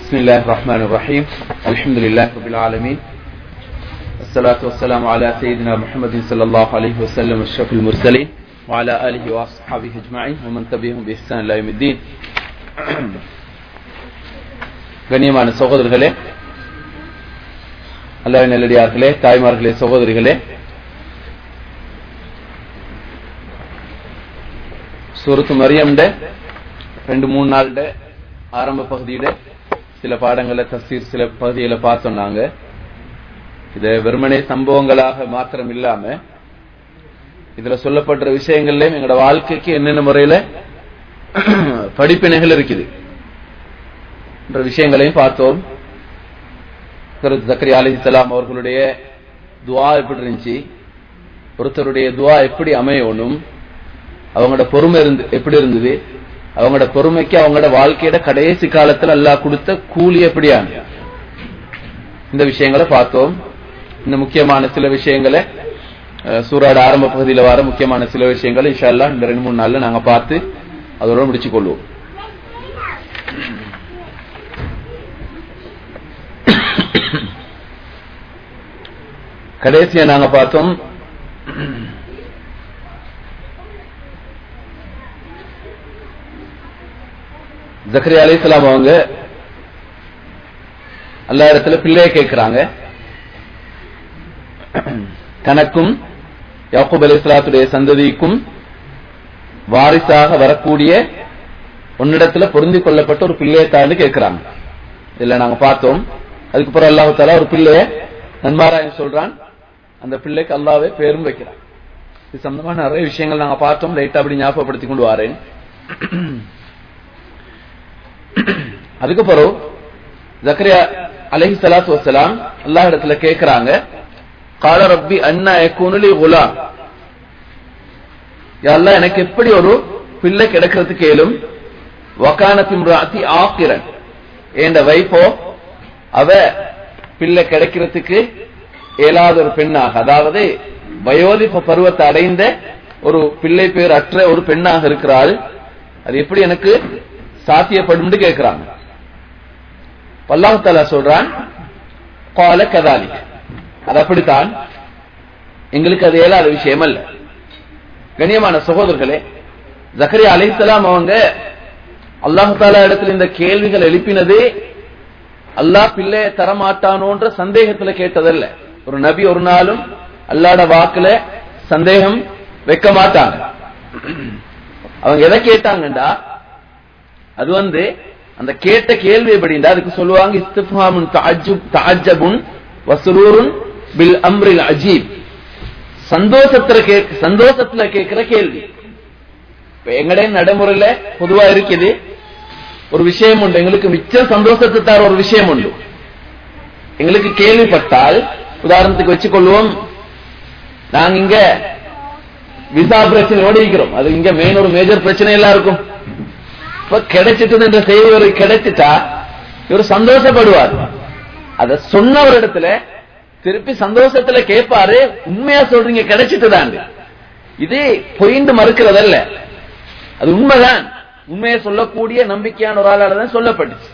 بسم الله الرحمن الرحيم الحمد لله رب العالمين الصلاة والسلام على سيدنا محمد صلى الله عليه وسلم الشرف المرسلين وعلى آله وأصحابه أجمعين ومن تبعهم بإحسان إلى يوم الدين கண்ணியமான சகோதரர்களே அல்லாவின் நல்லடியார்களே தாய்மார்களே சகோதரிகளே சூரத்து மரியம்ட ரெண்டு மூணு நாள்ட ஆரம்ப பகுதியில சில பாடங்களை தஸ்தீர் சில பகுதிகளை பார்த்தோம் நாங்க இது வெறுமனே சம்பவங்களாக மாத்திரம் இல்லாம இதுல சொல்லப்படுற விஷயங்கள்லயும் எங்களோட வாழ்க்கைக்கு என்னென்ன முறையில படிப்பினைகள் இருக்குது என்ற விஷயங்களையும் பார்த்தோம் ஜக்கரி அலி சலாம் அவர்களுடைய துவா எப்படி இருந்துச்சு ஒருத்தருடைய துவா எப்படி அமையணும் அவங்களோட பொறுமை இருந்து எப்படி இருந்தது அவங்களோட பொறுமைக்கு அவங்களோட வாழ்க்கையோட கடைசி காலத்துல அல்லாஹ் கொடுத்த கூலி எப்படியான இந்த விஷயங்களை பார்த்தோம் இந்த முக்கியமான சில விஷயங்களை சூறாட ஆரம்ப பகுதியில் வர முக்கியமான சில விஷயங்களை இன்ஷால்லா இந்த ரெண்டு மூணு நாள்ல நாங்க பார்த்து அதோட முடிச்சு கொள்வோம் கடைசியா நாங்க பார்த்தோம் ஜக்கரி அலிஸ்லாம் அவங்க எல்லா இடத்துல பிள்ளைய கேட்கிறாங்க தனக்கும் யாக்கூப் அலி இஸ்லாத்துடைய சந்ததிக்கும் வாரிசாக வரக்கூடிய உன்னிடத்துல பொருந்தி கொள்ளப்பட்ட ஒரு பிள்ளையை தாண்டு கேட்கிறாங்க இதுல நாங்க பார்த்தோம் அதுக்கப்புறம் அல்லாஹு தாலா ஒரு பிள்ளைய நன்மாராயன் சொல்றான் அந்த பிள்ளைக்கு அல்லாவே பேரும் வைக்கிறான் இது சம்பந்தமான நிறைய விஷயங்கள் நாங்க பார்த்தோம் லைட்டா அப்படி ஞாபகப்படுத்தி கொண்டு வரேன் அதுக்கப்புறம் ஜக்கரியா அலஹி சலாத்து வசலாம் அல்லாஹ் இடத்துல கேட்கிறாங்க கால ரப்பி அண்ணா எக்குனுலி குலாம் யாரெல்லாம் எனக்கு எப்படி ஒரு பிள்ளை கிடைக்கிறதுக்கு ஏலும் வக்கானத்தி ஆக்கிரன் என்ற வைப்போ அவ பிள்ளை கிடைக்கிறதுக்கு இயலாத ஒரு பெண்ணாக அதாவது வயோதிப பருவத்தை அடைந்த ஒரு பிள்ளை பேர் அற்ற ஒரு பெண்ணாக இருக்கிறாள் அது எப்படி எனக்கு சாத்தியப்படும் கேட்கிறாங்க பல்லாஹால சொல்றான் கால கதாலி அது அப்படித்தான் எங்களுக்கு அது இயலாத விஷயம் அல்ல கண்ணியமான சகோதரர்களே ஜக்கரி அலிசலாம் அவங்க அல்லாஹு தாலா இடத்துல இந்த கேள்விகள் எழுப்பினதே அல்லாஹ் பிள்ளைய தரமாட்டானோன்ற சந்தேகத்துல கேட்டதல்ல ஒரு நபி ஒரு நாளும் அல்லாட வாக்குல சந்தேகம் வைக்க மாட்டாங்க அவங்க எதை கேட்டாங்கண்டா அது வந்து அந்த கேட்ட கேள்வி எப்படின்னா அதுக்கு சொல்லுவாங்க இஸ்திஃபாமுன் தாஜபுன் வசுரூருன் பில் அம்ரில் அஜீப் சந்தோஷத்துல சந்தோஷத்துல கேட்கிற கேள்வி இப்ப எங்கடைய நடைமுறையில பொதுவா இருக்குது ஒரு விஷயம் உண்டு எங்களுக்கு மிச்சம் சந்தோஷத்தை தர ஒரு விஷயம் உண்டு எங்களுக்கு கேள்விப்பட்டால் உதாரணத்துக்கு வச்சுக்கொள்வோம் நாங்க இங்க விசா பிரச்சனையோடு இருக்கிறோம் அது இங்க மெயின் ஒரு மேஜர் பிரச்சனை எல்லாம் இருக்கும் இப்ப கிடைச்சிட்டு என்ற செய்தி ஒரு கிடைச்சிட்டா இவர் சந்தோஷப்படுவார் அத சொன்ன ஒரு இடத்துல திருப்பி சந்தோஷத்துல கேட்பாரு உண்மையா சொல்றீங்க கிடைச்சிட்டுதான் இது பொய்ந்து மறுக்கிறதல்ல அது உண்மைதான் உண்மையை சொல்லக்கூடிய நம்பிக்கையான ஒரு ஆளால தான் சொல்லப்பட்டுச்சு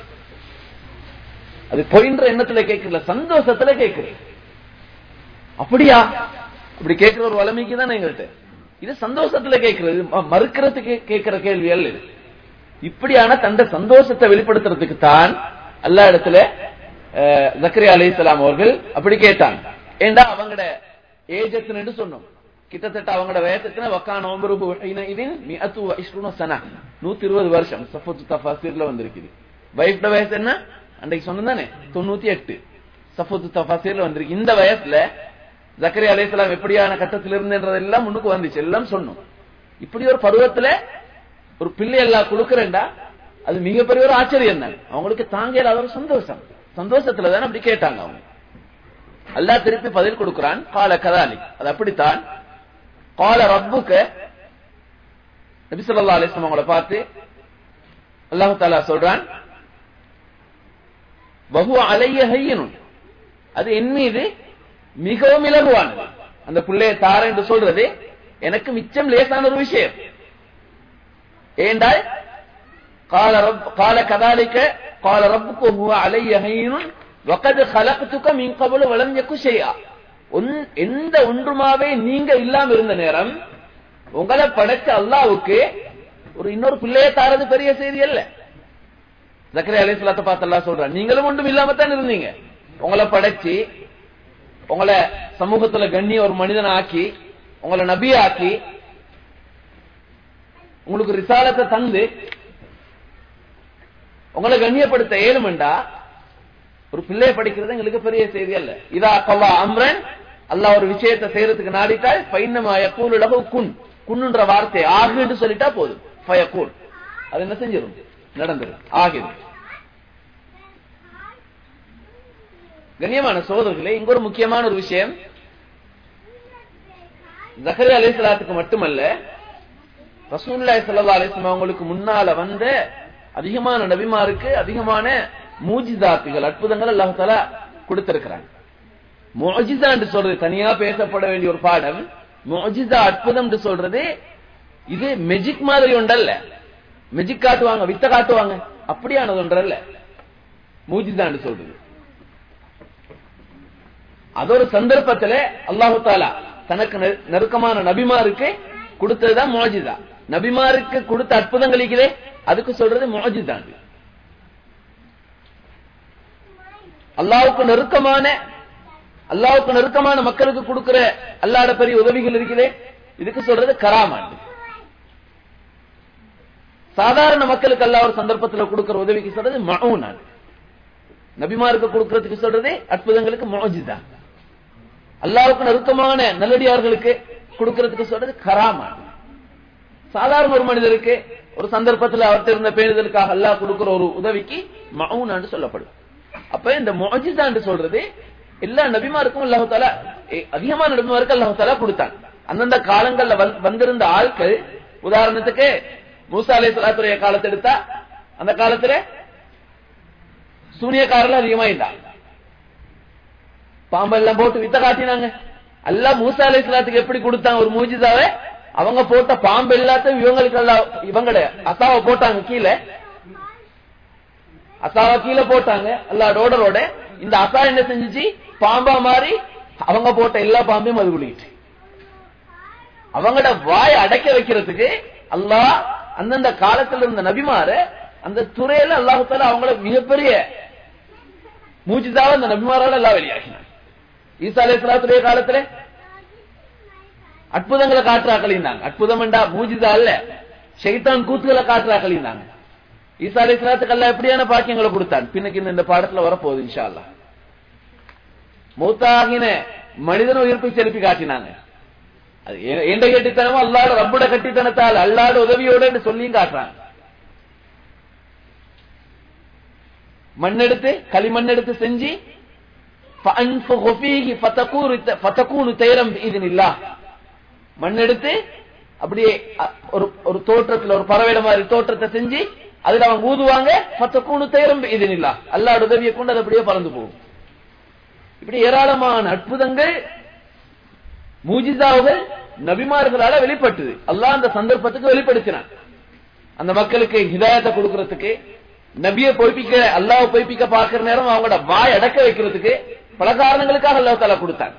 அது பொயின்ற எண்ணத்துல கேட்கல சந்தோஷத்துல கேட்கிறேன் அப்படியா அப்படி கேட்கிற ஒரு வளமைக்கு தான் எங்கள்கிட்ட இது சந்தோஷத்துல கேட்கிறது மறுக்கிறதுக்கு கேட்கிற கேள்வி அல்ல இது இப்படியான தந்த சந்தோஷத்தை வெளிப்படுத்துறதுக்கு தான் எல்லா இடத்துல ஜக்கரி அலி இஸ்லாம் அவர்கள் அப்படி கேட்டாங்க ஏண்டா அவங்களோட ஏஜ் எத்தனை சொன்னோம் கிட்டத்தட்ட அவங்களோட வயசத்துல வக்கான சனா நூத்தி இருபது வருஷம் சஃபத்து தஃபாசிர்ல வந்திருக்குது வைஃப்ட வயசு என்ன அன்றைக்கு சொன்னதானே தொண்ணூத்தி எட்டு சஃபத்து தஃபாசிர்ல வந்திருக்கு இந்த வயசுல ஜக்கரி அலி இஸ்லாம் எப்படியான கட்டத்தில் இருந்தெல்லாம் முன்னுக்கு வந்துச்சு எல்லாம் சொன்னோம் இப்படி ஒரு பருவத்துல ஒரு பிள்ளை எல்லாம் கொடுக்கறேன்டா அது மிகப்பெரிய ஒரு ஆச்சரியம் தான் அவங்களுக்கு தாங்க இல்லாத ஒரு சந்தோஷம் சந்தோஷத்துல தானே அப்படி கேட்டாங்க அவங்க அல்லா திருப்பி பதில் கொடுக்கிறான் கால கதாலி அது அப்படித்தான் கால ரப்புக்க நபிசல்லா அலிஸ்லாம் அவங்கள பார்த்து அல்லாஹு தாலா சொல்றான் பகு அலைய ஹையனும் அது என் மீது மிகவும் இலகுவானது அந்த பிள்ளைய தார என்று சொல்றது எனக்கு மிச்சம் லேசான ஒரு விஷயம் ஏண்டால் கால ரப்- கால கதாலிக்க قال ربكم هو علي هين وقد خلقتك من قبل ولم يك شيئا உன்- எந்த ஒன்றுமாவே நீங்க இல்லாம இருந்த நேரம் உங்களை படைச்ச அல்லாவுக்கு ஒரு இன்னொரு பிள்ளைய தாரது பெரிய செய்தி அல்ல ஜக்கரே அலைஹிஸ்ஸலாத்தை பார்த்து அல்லாஹ் சொல்றான் நீங்களும் ஒன்றும் இல்லாம தான் இருந்தீங்க உங்களை படைச்சு உங்களை சமூகத்துல கண்ணிய ஒரு மனிதன் ஆக்கி உங்களை நபி ஆக்கி உங்களுக்கு ரிசாலத்தை தந்து உங்களை கண்ணியப்படுத்த ஏழுமெண்டா ஒரு பிள்ளைய படிக்கிறது எங்களுக்கு பெரிய செய்தி அல்ல இதா கவா அம்ரன் அல்லாஹ் ஒரு விஷயத்தை செய்யறதுக்கு நாடிட்டால் பைன்னமா யக்கூல் லஹு குன் குன்னுன்ற வார்த்தை ஆகுன்னு சொல்லிட்டா போதும் ஃபயக்கூல் அது என்ன செஞ்சிடும் நடந்துடும் ஆகிடும் கண்ணியமான சோதர்களே இங்க ஒரு முக்கியமான ஒரு விஷயம் ஜஹரி அலிஸ்லாத்துக்கு மட்டுமல்ல ரசூல்லாய் சல்லா அலிஸ்லாம் அவங்களுக்கு முன்னால வந்த அதிகமான நபிமாருக்கு அதிகமான மூஜிதாத்துகள் அற்புதங்கள் அல்லாஹ் தாலா கொடுத்திருக்கிறாங்க மோஜிதா என்று சொல்றது தனியா பேசப்பட வேண்டிய ஒரு பாடம் மோஜிதா அற்புதம் என்று சொல்றது இது மெஜிக் மாதிரி ஒன்றல்ல மெஜிக் காட்டுவாங்க வித்த காட்டுவாங்க அப்படியானது ஒன்றல்ல மூஜிதா என்று சொல்றது அது ஒரு சந்தர்ப்பத்துல அல்லாஹு தாலா தனக்கு நெ- நெருக்கமான நபிமாருக்கு கொடுத்ததுதான் மோஜிதா நபிமாருக்கு கொடுத்த அற்புதங்கள் இருக்குதே அதுக்கு சொல்றது மோஜிதான் அல்லாவுக்கு நெருக்கமான அல்லாவுக்கு நெருக்கமான மக்களுக்கு கொடுக்கிற அல்லாட பெரிய உதவிகள் இருக்குதே இதுக்கு சொல்றது கராமாண்டு சாதாரண மக்களுக்கு அல்லாஹ் ஒரு சந்தர்ப்பத்தில் கொடுக்கிற உதவிக்கு சொல்றது மவுனான் நபிமாருக்கு கொடுக்கறதுக்கு சொல்றது அற்புதங்களுக்கு மோஜிதா அல்லாவுக்கு நெருக்கமான நல்லடியார்களுக்கு கொடுக்கறதுக்கு சொல்றது கராமான் சாதாரண ஒரு மனிதருக்கு ஒரு சந்தர்ப்பத்தில் அவர்கிட்ட இருந்த பேணுதலுக்காக அல்லாஹ் கொடுக்கிற ஒரு உதவிக்கு மவுனான்னு சொல்லப்படும் அப்ப இந்த மொஜிதான்னு சொல்றது எல்லா நபிமாருக்கும் அல்லாஹு தாலா எ- அதிகமான நபிமாருக்கு அல்லாஹு தாலா கொடுத்தான் அந்தந்த காலங்கள்ல வந்து- வந்திருந்த ஆட்கள் உதாரணத்துக்கு மூசா அலை சலாத்துடைய காலத்தை எடுத்தா அந்த காலத்துல சூனியக்காரர்கள் அதிகமா இருந்தாங்க பாம்பெல்லாம் போட்டு வித்த காட்டினாங்க அல்லாஹ் மூசா அலை சலாத்துக்கு எப்படி கொடுத்தாங்க ஒரு மூஜிதாவை அவங்க போட்ட பாம்பு எல்லாத்தையும் இவங்களுக்கு எல்லாம் இவங்கட அசாவை போட்டாங்க கீழே அசாவை கீழே போட்டாங்க அல்லா டோடரோட இந்த அசா என்ன செஞ்சுச்சு பாம்பா மாறி அவங்க போட்ட எல்லா பாம்பையும் அது குளிக்கிட்டு அவங்களோட வாய் அடைக்க வைக்கிறதுக்கு அல்லாஹ் அந்தந்த காலத்துல இருந்த நபிமார அந்த துறையில அல்லாஹால அவங்கள மிகப்பெரிய மூஜிதாவை அந்த நபிமாரால எல்லாம் வெளியாகினாங்க ஈசா அலைஹிஸ்ஸலாத்துடைய காலத்துல அற்புதங்களை காட்டுறாக்களிந்தாங்க அற்புதம் என்றா மூஜிதா அல்ல ஷைத்தான் கூத்துகளை காட்டுறாக்களிந்தாங்க ஈசா அலைஹிஸ்ஸலாத்துக்கு அல்லாஹ் எப்படியான பாக்கியங்களை கொடுத்தான் பின்னுக்கு இன்னும் இந்த பாடத்துல வரப்போகுது இன்ஷா அல்லாஹ் மூத்தாகின மனிதன் உயிர்ப்பை செலுப்பி காட்டினாங்க அது எ- எந்த கட்டித்தனமோ அல்லாட ரப்புட கட்டித்தனத்தால் அல்லாட உதவியோட என்று சொல்லியும் காட்டுறாங்க மண்ணெடுத்து களிமண் எடுத்து செஞ்சு فأنفخ فيه فتكون فتكون طيرا بإذن الله மண் எடுத்து அப்படியே அ, ஒரு ஒரு தோற்றத்துல ஒரு பறவைட மாதிரி தோற்றத்தை செஞ்சு அதுல அவங்க ஊதுவாங்க பத்தக்கூணு தேரம் இதுனில்லா அல்லாட உதவியை கொண்டு அது அப்படியே பறந்து போகும் இப்படி ஏராளமான அற்புதங்கள் மூஜிதாவுகள் நபிமார்களால வெளிப்பட்டது அல்லாஹ் அந்த சந்தர்ப்பத்துக்கு வெளிப்படுத்தினான் அந்த மக்களுக்கு ஹிதாயத்தை கொடுக்கறதுக்கு நபியை பொய்ப்பிக்க அல்லாஹ் பொய்ப்பிக்க பார்க்கிற நேரம் அவங்களோட வாய் அடக்க வைக்கிறதுக்கு பல காரணங்களுக்காக அல்லாஹ் தாலா கொடுத்தாங்க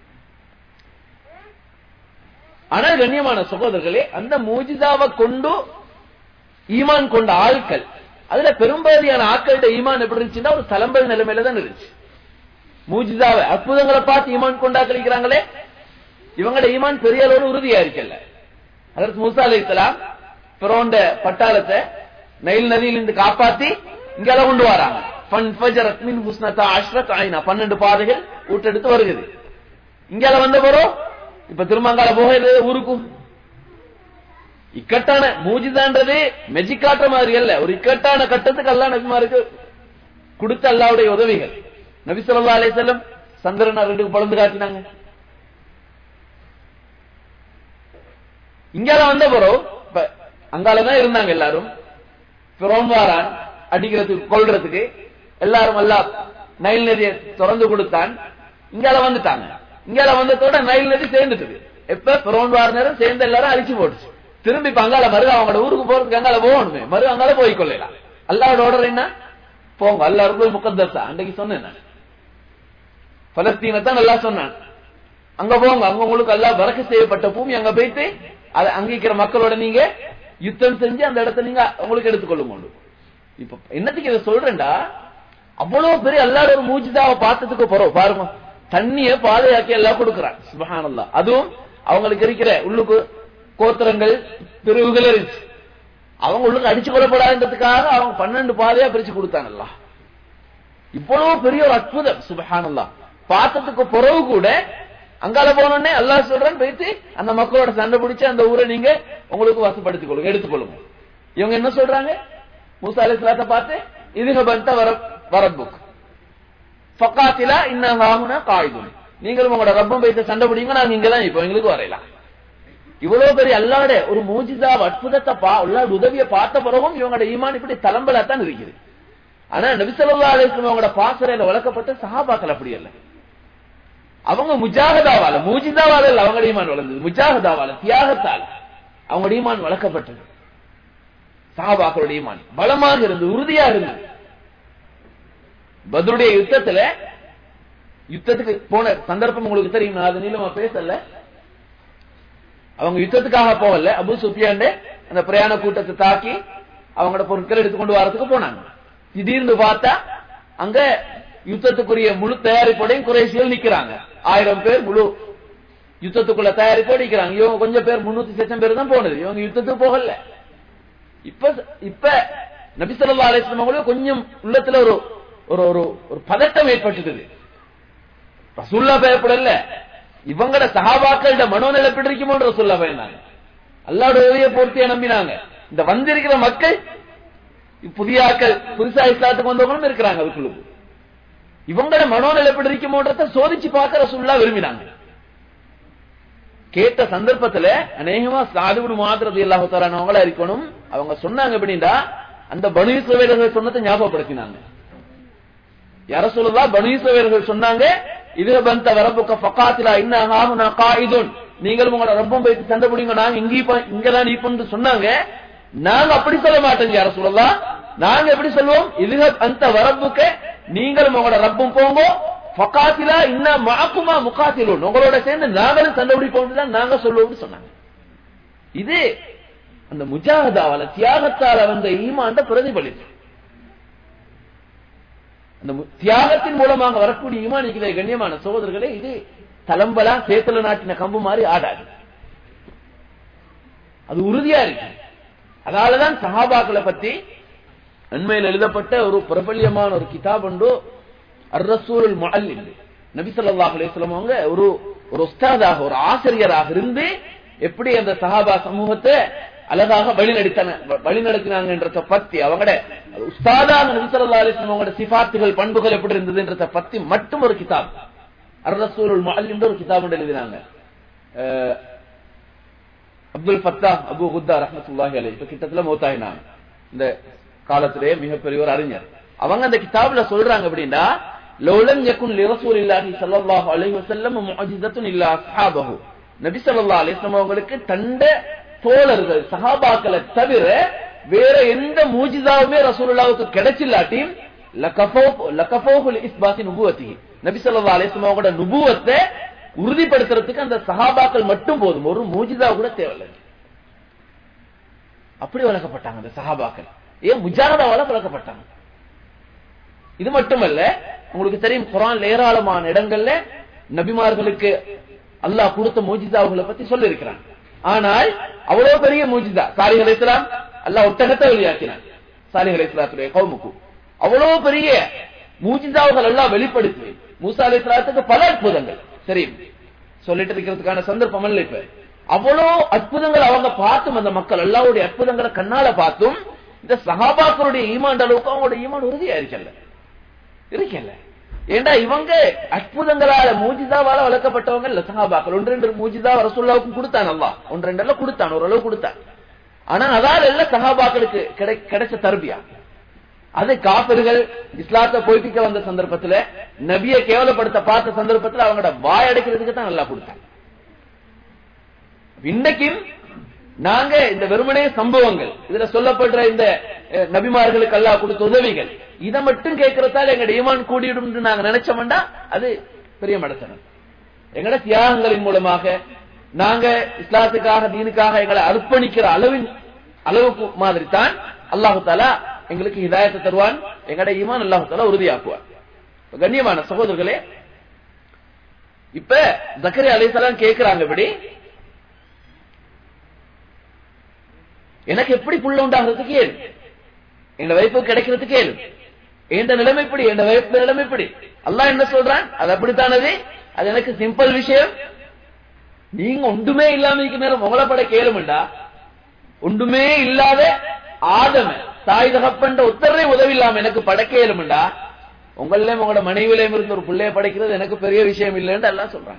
ஆனால் கண்ணியமான சகோதரர்களே அந்த மூஜிதாவை கொண்டு ஈமான் கொண்ட ஆட்கள் அதுல பெரும்பகுதியான ஆட்களோட ஈமான் எப்படி இருந்துச்சுன்னா ஒரு தலம்பல் நிலைமையில தான் இருந்துச்சு மூஜிதாவை அற்புதங்களை பார்த்து ஈமான் கொண்டா கழிக்கிறாங்களே இவங்களோட ஈமான் பெரிய அளவு உறுதியா இருக்கல அதற்கு மூசா அலைஹிஸ்ஸலாம் பிறோண்ட பட்டாளத்தை நைல் நதியிலிருந்து காப்பாத்தி இங்க கொண்டு வராங்க ஃபன்ஃபஜரத் மின் ஹுஸ்னதா அஷ்ரத் ஐனா பன்னெண்டு பாதைகள் ஊட்டெடுத்து வருகிறது இங்க வந்த பிறகு இப்ப திருமங்கால போகிறது ஊருக்கும் இக்கட்டான மூஜிதான்றது மெஜிக் காட்டுற மாதிரி அல்ல ஒரு இக்கட்டான கட்டத்துக்கு அல்லா நபிமாருக்கு கொடுத்த அல்லாவுடைய உதவிகள் நபி ஸல்லல்லாஹு அலைஹி வஸல்லம் சந்திரனை ரெண்டுக்கு பழந்து காட்டினாங்க இங்கால வந்த பிறகு இப்ப அங்காலதான் இருந்தாங்க எல்லாரும் பிறோன் வாரான் அடிக்கிறதுக்கு கொல்றதுக்கு எல்லாரும் எல்லாம் நைல் நதியை திறந்து கொடுத்தான் இங்கால வந்துட்டாங்க இங்கால வந்ததோட நைல் நதி சேர்ந்துட்டுது எப்ப பிறோன் வார நேரம் சேர்ந்து எல்லாரும் அழிச்சு போட்டுச்சு திரும்பி இப்ப அங்கால மறு அவங்களோட ஊருக்கு போறதுக்கு அங்கால போகணுமே மறு அங்கால போய் கொள்ளலாம் அல்லாவோட ஆர்டர் என்ன போங்க அல்ல அருள் முகத்தசா அன்றைக்கு சொன்னேன் நான் பலஸ்தீனை தான் நல்லா சொன்னான் அங்க போங்க அங்க உங்களுக்கு எல்லாம் வரக்கு செய்யப்பட்ட பூமி அங்க போயிட்டு அதை அங்கிக்கிற மக்களோட நீங்க யுத்தம் செஞ்சு அந்த இடத்த நீங்க உங்களுக்கு எடுத்துக்கொள்ளுங்க இப்ப என்னத்துக்கு இதை சொல்றேன்டா அவ்வளவு பெரிய எல்லாரும் ஒரு மூஜிதாவை பார்த்ததுக்கு போறோம் பாருங்க தண்ணிய பாதையாக்கி எல்லாம் கொடுக்குறான் சுபஹானல்லா அதுவும் அவங்களுக்கு இருக்கிற உள்ளுக்கு கோத்திரங்கள் பிரிவுகள் இருந்துச்சு அவங்க உள்ளுக்கு அடிச்சு கொள்ளப்படாதுன்றதுக்காக அவங்க பன்னெண்டு பாதையா பிரிச்சு கொடுத்தாங்கல்ல இவ்வளவு பெரிய ஒரு அற்புதம் சுபஹானல்லா பார்த்ததுக்கு பிறகு கூட அங்கால போனோடனே அல்லாஹ் சொல்றேன் போயிட்டு அந்த மக்களோட சண்டை பிடிச்சு அந்த ஊரை நீங்க உங்களுக்கு வசப்படுத்திக் கொள்ளுங்க எடுத்துக்கொள்ளுங்க இவங்க என்ன சொல்றாங்க மூசா அலி சலாத்தை பார்த்து இதுக பந்த வர வரப்புக் ஃபக்காத்திலா இன்னஹாமுனா காயிதுன் நீங்களும் உங்களோட ரப்பம் வைத்து சண்டை பிடிங்க நாங்க இங்க தான் இப்போ எங்களுக்கு வரையலாம் இவ்வளவு பெரிய அல்லாட ஒரு மூஜிதா அற்புதத்தை பா அல்லாட உதவியை பார்த்த பிறகும் இவங்களோட ஈமான் இப்படி தளம்பலா தான் இருக்குது ஆனா நபிசல்லா அலிஸ்லாம் அவங்களோட பாசறையில வளர்க்கப்பட்ட சஹாபாக்கள் அப்படி அல்ல அவங்க முஜாகதாவால மூஜிதாவால இல்ல அவங்க ஈமான் வளர்ந்தது முஜாகதாவால தியாகத்தால் அவங்க ஈமான் வளர்க்கப்பட்டது சஹாபாக்களோட ஈமான் பலமாக இருந்தது உறுதியா இருந்தது பத்ருடைய யுத்தத்துல யுத்தத்துக்கு போன சந்தர்ப்பம் உங்களுக்கு தெரியும் நான் அது நீளமா பேசல அவங்க யுத்தத்துக்காக போகல அபு சுஃபியாண்டே அந்த பிரயாண கூட்டத்தை தாக்கி அவங்களோட பொருட்கள் எடுத்துக்கொண்டு வரதுக்கு போனாங்க திடீர்னு பார்த்தா அங்க யுத்தத்துக்குரிய முழு தயாரிப்போடையும் குறைசியல் நிக்கிறாங்க ஆயிரம் பேர் முழு யுத்தத்துக்குள்ள தயாரிப்போடு நிக்கிறாங்க இவங்க கொஞ்சம் பேர் முன்னூத்தி லட்சம் பேர் தான் போனது இவங்க யுத்தத்துக்கு போகல இப்ப இப்ப நபிசல்லா அலிஸ்லாம் அவங்களும் கொஞ்சம் உள்ளத்துல ஒரு ஒரு ஒரு ஒரு பதட்டம் ஏற்பட்டது ரசுல்லா பயப்படல இவங்கட சகாபாக்கள மனோநிலை எப்படி இருக்குமோ ரசுல்லா பயந்தாங்க அல்லாட உதவியை பூர்த்தியா நம்பினாங்க இந்த வந்திருக்கிற மக்கள் புதிய ஆக்கள் புதுசா இஸ்லாத்துக்கு வந்தவங்களும் இருக்கிறாங்க அதுக்குள்ளுக்கு இவங்களோட மனோநிலை எப்படி இருக்குமோன்றத சோதிச்சு பார்க்க ரசுல்லா விரும்பினாங்க கேட்ட சந்தர்ப்பத்துல அநேகமா சாதுபுடு மாத்திரது இல்லாமத்தரானவங்களா இருக்கணும் அவங்க சொன்னாங்க அப்படின்னா அந்த பனீஸ்வரர்கள் சொன்னதை ஞாபகப்படுத்தினாங்க யார சொல்லலா பனீஸ்வரர்கள் சொன்னாங்க இது பந்த வரப்புக்க பக்காத்திலா இன்னும் காயிதுன் நீங்கள் உங்களோட ரப்பம் போயிட்டு சண்டை பிடிங்க நாங்க இங்கே இங்கதான் நீப்போம்னு சொன்னாங்க நாங்க அப்படி சொல்ல மாட்டோங்க யார சொல்லலாம் நாங்க எப்படி சொல்லுவோம் இது அந்த வரப்புக்க நீங்களும் உங்களோட ரப்பம் போங்க பக்காத்திலா இன்னும் மாக்குமா முக்காத்திலும் உங்களோட சேர்ந்து நாங்களும் சண்டை பிடிப்போம் தான் நாங்க சொல்லுவோம்னு சொன்னாங்க இது அந்த முஜாகதாவால தியாகத்தால வந்த ஈமாண்ட பிரதிபலிப்பு அந்த தியாகத்தின் மூலமாக வரக்கூடிய ஈமானிக்கிற கண்ணியமான சகோதரர்களே இது தலம்பலா சேத்தல நாட்டின கம்பு மாதிரி ஆடாது அது உறுதியா இருக்கு அதனாலதான் சஹாபாக்களை பத்தி அண்மையில் எழுதப்பட்ட ஒரு பிரபல்யமான ஒரு கிதாப் உண்டு அர்ரசூல் முஅல்லிம் நபி ஸல்லல்லாஹு அலைஹி வஸல்லம் அவங்க ஒரு ஒரு உஸ்தாதாக ஒரு ஆசிரியராக இருந்து எப்படி அந்த சஹாபா சமூகத்தை அழகாக வழிநடத்தின வழிநடத்தினாங்கன்றத பத்தி அவங்களோட உஸ்தாதாக நபி ஸல்லல்லாஹு அலைஹி வஸல்லம் அவங்களோட சிபாத்துகள் பண்புகள் எப்படி இருந்ததுன்றத பத்தி மட்டும் ஒரு கிதாப் அர்ரசூல் முஅல்லிம் ஒரு கிதாப் எழுதினாங்க அப்துல் ஃபத்தா அபு குத்தா ரஹமத்துல்லாஹி அலைஹி இப்ப கிட்டத்துல மௌத்தாயினாங்க இந்த காலத்திலே மிகப்பெரிய ஒரு அறிஞர் அவங்க அந்த கிதாப்ல சொல்றாங்க அப்படின்னா லௌலம் யகுன் லிரசூல் இல்லாஹி ஸல்லல்லாஹு அலைஹி வஸல்லம் முஅஜிஸத்துன் இல்லா அஸ்ஹாபஹு நபி ஸல்லல்லாஹு அலைஹி வஸல்லம் அவங்களுக்கு தண்ட தோழர்கள் சஹாபாக்களை தவிர வேற எந்த மூஜிசாவுமே ரசூலுல்லாஹ்வுக்கு கிடைச்சில்லாட்டி லகஃபோ லகஃபோஹு லிஸ்பாத்தி நுபுவத்திஹி நபி ஸல்லல்லாஹு அலைஹி வஸல்லம் அவங்களோட நுபுவத்தை உறுதிப்படுத்துறதுக்கு அந்த சஹாபாக்கள் மட்டும் போதும் ஒரு மூஜிதா கூட தேவையில்லை அப்படி வளர்க்கப்பட்டாங்க அந்த சஹாபாக்கள் ஏன் முஜாரதாவால வளர்க்கப்பட்டாங்க இது மட்டுமல்ல உங்களுக்கு தெரியும் குரான் ஏராளமான இடங்கள்ல நபிமார்களுக்கு அல்லாஹ் கொடுத்த மூஜிதாவுகளை பத்தி சொல்லி இருக்கிறான் ஆனால் அவ்வளவு பெரிய மூஜிதா சாலிஹ் அலைஹிஸ்ஸலாம் அல்லாஹ் ஒட்டகத்தை வெளியாக்கினான் சாலிஹ் அலைஹிஸ்ஸலாத்துடைய கவுமுக்கு அவ்வளவு பெரிய மூஜிதாவுகள் எல்லாம் வெளிப்படுத்தி மூசா அலைஹிஸ்ஸலாத்துக்கு பல அற்புதங்கள் சரி சொல்லிட்டு இருக்கிறதுக்கான சந்தர்ப்பம் அல்ல இப்ப அவ்வளவு அற்புதங்கள் அவங்க பார்த்தும் அந்த மக்கள் எல்லாருடைய அற்புதங்களை கண்ணால பார்த்தும் இந்த சகாபாக்களுடைய ஈமான் அளவுக்கு அவங்களோட ஈமான் உறுதியா இருக்கல இருக்கல ஏண்டா இவங்க அற்புதங்களால மூஜிதாவால வளர்க்கப்பட்டவங்க இல்ல சகாபாக்கள் ஒன்று ரெண்டு மூஜிதா ரசுல்லாவுக்கும் கொடுத்தான் அல்லா ஒன்று ரெண்டு எல்லாம் கொடுத்தான் ஓரளவு கொடுத்தான் ஆனா அதால எல்லாம் சகாபாக்களுக்கு கிடைச்ச தர்பியா அது காப்பர்கள் இஸ்லாத்தை பொய்ப்பிக்க வந்த சந்தர்ப்பத்துல நபியை கேவலப்படுத்த பார்த்த சந்தர்ப்பத்துல அவங்களோட வாய் அடைக்கிறதுக்கு தான் நல்லா கொடுத்தாங்க இன்றைக்கும் நாங்க இந்த வெறுமனே சம்பவங்கள் இதுல சொல்லப்படுற இந்த அஹ், நபிமார்களுக்கு அல்லாஹ் கொடுத்த உதவிகள் இதை மட்டும் கேட்கறதால எங்க ஈமான் கூடிடும் நாங்க நினைச்சோம்டா அது பெரிய மடத்தனம் எங்கட தியாகங்களின் மூலமாக நாங்க இஸ்லாத்துக்காக தீனுக்காக எங்களை அர்ப்பணிக்கிற அளவின் அளவுக்கு மாதிரி தான் அல்லாஹு தாலா எங்களுக்கு ஹிதாயத்தை தருவான் எங்கட ஈமான் அல்லாஹு தாலா உறுதியாக்குவான் இப்ப கண்ணியமான சகோதரர்களே இப்ப ஜக்கரி அலைசலாம் கேட்கிறாங்க இப்படி எனக்கு எப்படி புள்ள உண்டாகிறதுக்கு ஏழு என் வைப்பு கிடைக்கிறதுக்கு ஏழு எந்த நிலைமை இப்படி என் வைப்பு நிலைமை இப்படி அல்லாஹ் என்ன சொல்றான் அது அப்படித்தானது அது எனக்கு சிம்பிள் விஷயம் நீங்க ஒன்றுமே இல்லாம இருக்க நேரம் உங்களை பட கேளுமெண்டா ஒன்றுமே இல்லாத ஆதம தாய் தகப்பன்ற உத்தரவே உதவி இல்லாம எனக்கு படைக்க இயலுமெண்டா உங்களே உங்களோட மனைவியிலே இருந்து ஒரு பிள்ளைய படைக்கிறது எனக்கு பெரிய விஷயம் இல்லைன்னு எல்லாம் சொல்றாங்க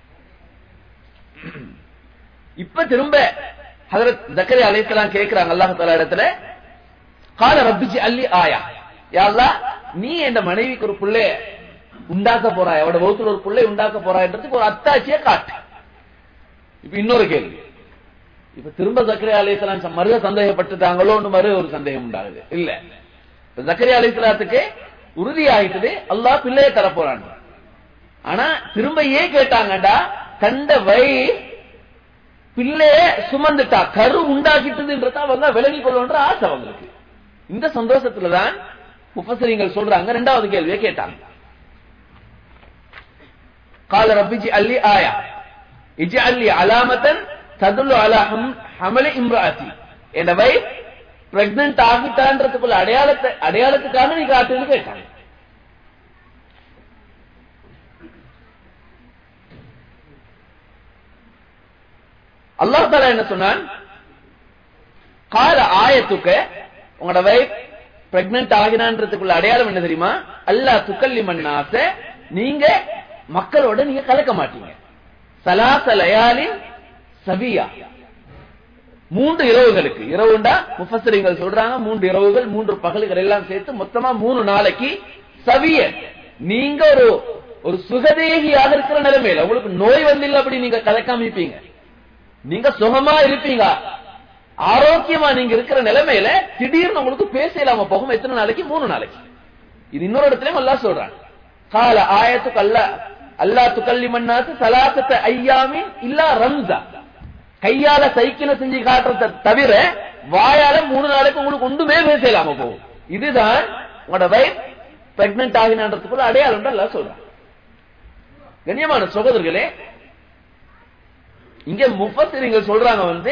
இப்ப திரும்ப ஹதரத் ஜக்கரி அலைஹிஸ்ஸலாம் கேக்குறாங்க அல்லாஹ் தஆலா இடத்துல கால ரப்பிஜி அல்லி ஆயா யா அல்லாஹ் நீ என் மனைவிக்கு ஒரு பிள்ளைய உண்டாக்க போறாய் அவட வகுத்துல ஒரு பிள்ளை உண்டாக்க போறாய்ன்றதுக்கு ஒரு அத்தாட்சியை காட்டு இப்ப இன்னொரு கேள்வி இப்ப திரும்ப ஜக்கரியா அலைஹிஸ்ஸலாம் மருக சந்தேகப்பட்டுட்டாங்களோன்னு மறு ஒரு சந்தேகம் உண்டாகுது இல்ல இப்ப ஜக்கரியா அலைஹிஸ்ஸலாத்துக்கு உறுதி ஆயிட்டது அல்லாஹ் பிள்ளையை தர போறான் ஆனா திரும்ப ஏன் கேட்டாங்கடா கண்ட வை பிள்ளைய சுமந்துட்டா கரு உண்டாக்கிட்டதுன்றத அவங்க விலகி கொள்ளுன்ற ஆசை அவங்களுக்கு இந்த சந்தோஷத்துலதான் முப்பசரிங்கள் சொல்றாங்க ரெண்டாவது கேள்வியை கேட்டாங்க கால ரப்பிஜி அல்லி ஆயா இஜி அல்லி அலாமத்தன் ததுல்லு அலா ஹம்- ஹமலி இம்ராத்தி என் வைஃப் பிரெக்னன்ட் ஆகிட்டான்றதுக்குள்ள அடையாளத்தை அடையாளத்துக்காக நீ காட்டுன்னு கேட்டாங்க அல்லாஹ் தாலா என்ன சொன்னான் கால ஆயத்துக்கு உங்களோட வைஃப் பிரெக்னன்ட் ஆகினான்றதுக்குள்ள அடையாளம் என்ன தெரியுமா அல்லாஹ் துக்கல்லி மண்ணாச நீங்க மக்களோட நீங்க கலக்க மாட்டீங்க சலாச லயாலின் சபியா மூன்று இரவுகளுக்கு இரவுண்டா முஃபஸரிங்கள் சொல்றாங்க மூன்று இரவுகள் மூன்று பகல்கள் எல்லாம் சேர்த்து மொத்தமா மூணு நாளைக்கு சவிய நீங்க ஒரு ஒரு சுகதேகியாக இருக்கிற நிலைமையில உங்களுக்கு நோய் வந்தில்ல அப்படி நீங்க கலக்காம இருப்பீங்க நீங்க சுகமா இருப்பீங்க ஆரோக்கியமா நீங்க இருக்கிற நிலைமையில திடீர்னு உங்களுக்கு பேச இல்லாம போகும் எத்தனை நாளைக்கு மூணு நாளைக்கு இது இன்னொரு இடத்துலயும் அல்லாஹ் சொல்றான் கால ஆயத்துக்கு அல்ல அல்லா துக்கல்லி மன்னாத்து சலாசத்த ஐயாமின் இல்லா ரம்சா கையால சைக்கிளை செஞ்சு காட்டுறத தவிர வாயால மூணு நாளைக்கு உங்களுக்கு ஒன்றுமே பேச இல்லாம போகும் இதுதான் உங்களோட வைஃப் பிரெக்னன்ட் ஆகினான்றதுக்குள்ள அடையாளம் எல்லாம் சொல்றான் கண்ணியமான சகோதரர்களே இங்க முஃபஸிரிங்கள் சொல்றாங்க வந்து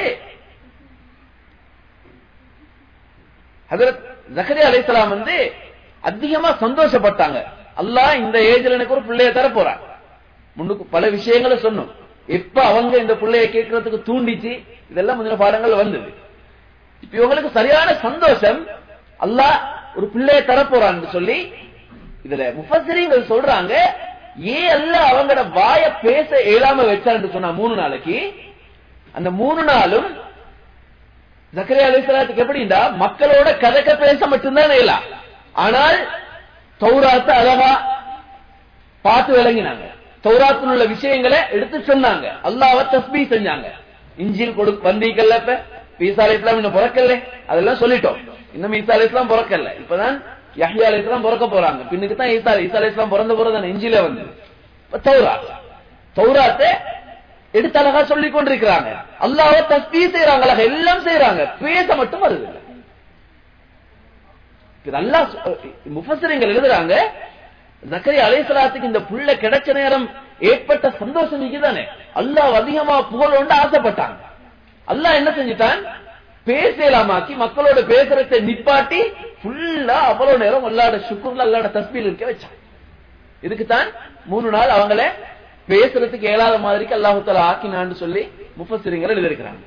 ஹஜரத் ஜக்கரியா அலைஹிஸ்ஸலாம் வந்து அதிகமா சந்தோஷப்பட்டாங்க அல்லாஹ் இந்த ஏஜ்ல எனக்கு ஒரு பிள்ளைய தர போறான் முன்னுக்கு பல விஷயங்களை சொன்னோம் எப்ப அவங்க இந்த பிள்ளைய கேட்கறதுக்கு தூண்டிச்சு இதெல்லாம் முந்தின பாடங்கள் வந்தது இப்ப இவங்களுக்கு சரியான சந்தோஷம் அல்லாஹ் ஒரு பிள்ளைய தர போறான்னு சொல்லி இதுல முஃபஸிரிங்கள் சொல்றாங்க ஏன் அல்ல அவங்களோட வாய பேச இயலாம வச்சான்னு சொன்னா மூணு நாளைக்கு அந்த மூணு நாளும் ஜக்கரியா அலிஸ்லாத்துக்கு எப்படின்னா மக்களோட கதக்க பேச மட்டும்தான் இயலாம் ஆனால் தௌராத்த அழகா பார்த்து விளங்கினாங்க தௌராத்தில் உள்ள விஷயங்களை எடுத்து சொன்னாங்க அல்லாஹ்வை தஸ்பீ செஞ்சாங்க இஞ்சில் கொடு வந்தீங்கல்ல இப்ப ஈசா அலி இஸ்லாம் இன்னும் பிறக்கல அதெல்லாம் சொல்லிட்டோம் இன்னும் ஈசா அலி இஸ்லாம் பிறக்கல இப்பதான் யஹ்யா அலி இஸ்லாம் பிறக்க போறாங்க பின்னுக்கு தான் ஈசா ஈசா அலி இஸ்லாம் பிறந்த பிறகு இஞ்சில வந்து இப்ப தௌராத் தௌராத்தை எடுத்து அழகா சொல்லிக் கொண்டிருக்கிறாங்க அல்லாஹ்வை தஸ்பீ செய்யறாங்க அழகா எல்லாம் செய்யறாங்க பேச மட்டும் வருது இல்ல. இது அல்லாஹ் முஃபஸிரிங்கள் எழுதுறாங்க ஜக்கரியா அலைஹிஸ்ஸலாத்துக்கு இந்த புள்ள கிடைச்ச நேரம் ஏற்பட்ட சந்தோஷம் இதுதானே அல்லாஹ் அதிகமா புகழோண்டு ஆசைப்பட்டாங்க அல்லாஹ் என்ன செஞ்சுட்டான் பேசலாமாக்கி மக்களோட பேசுறதை நிப்பாட்டி ஃபுல்லா அவ்வளவு நேரம் அல்லாட சுக்குர்ல அல்லாட தஸ்பீல் இருக்க வச்சான் இதுக்குத்தான் மூணு நாள் அவங்கள பேசுறதுக்கு இயலாத மாதிரிக்கு அல்லாஹு தாலா ஆக்கினான்னு சொல்லி முஃபஸிரிங்கள் எழுதியிருக்கிறாங்க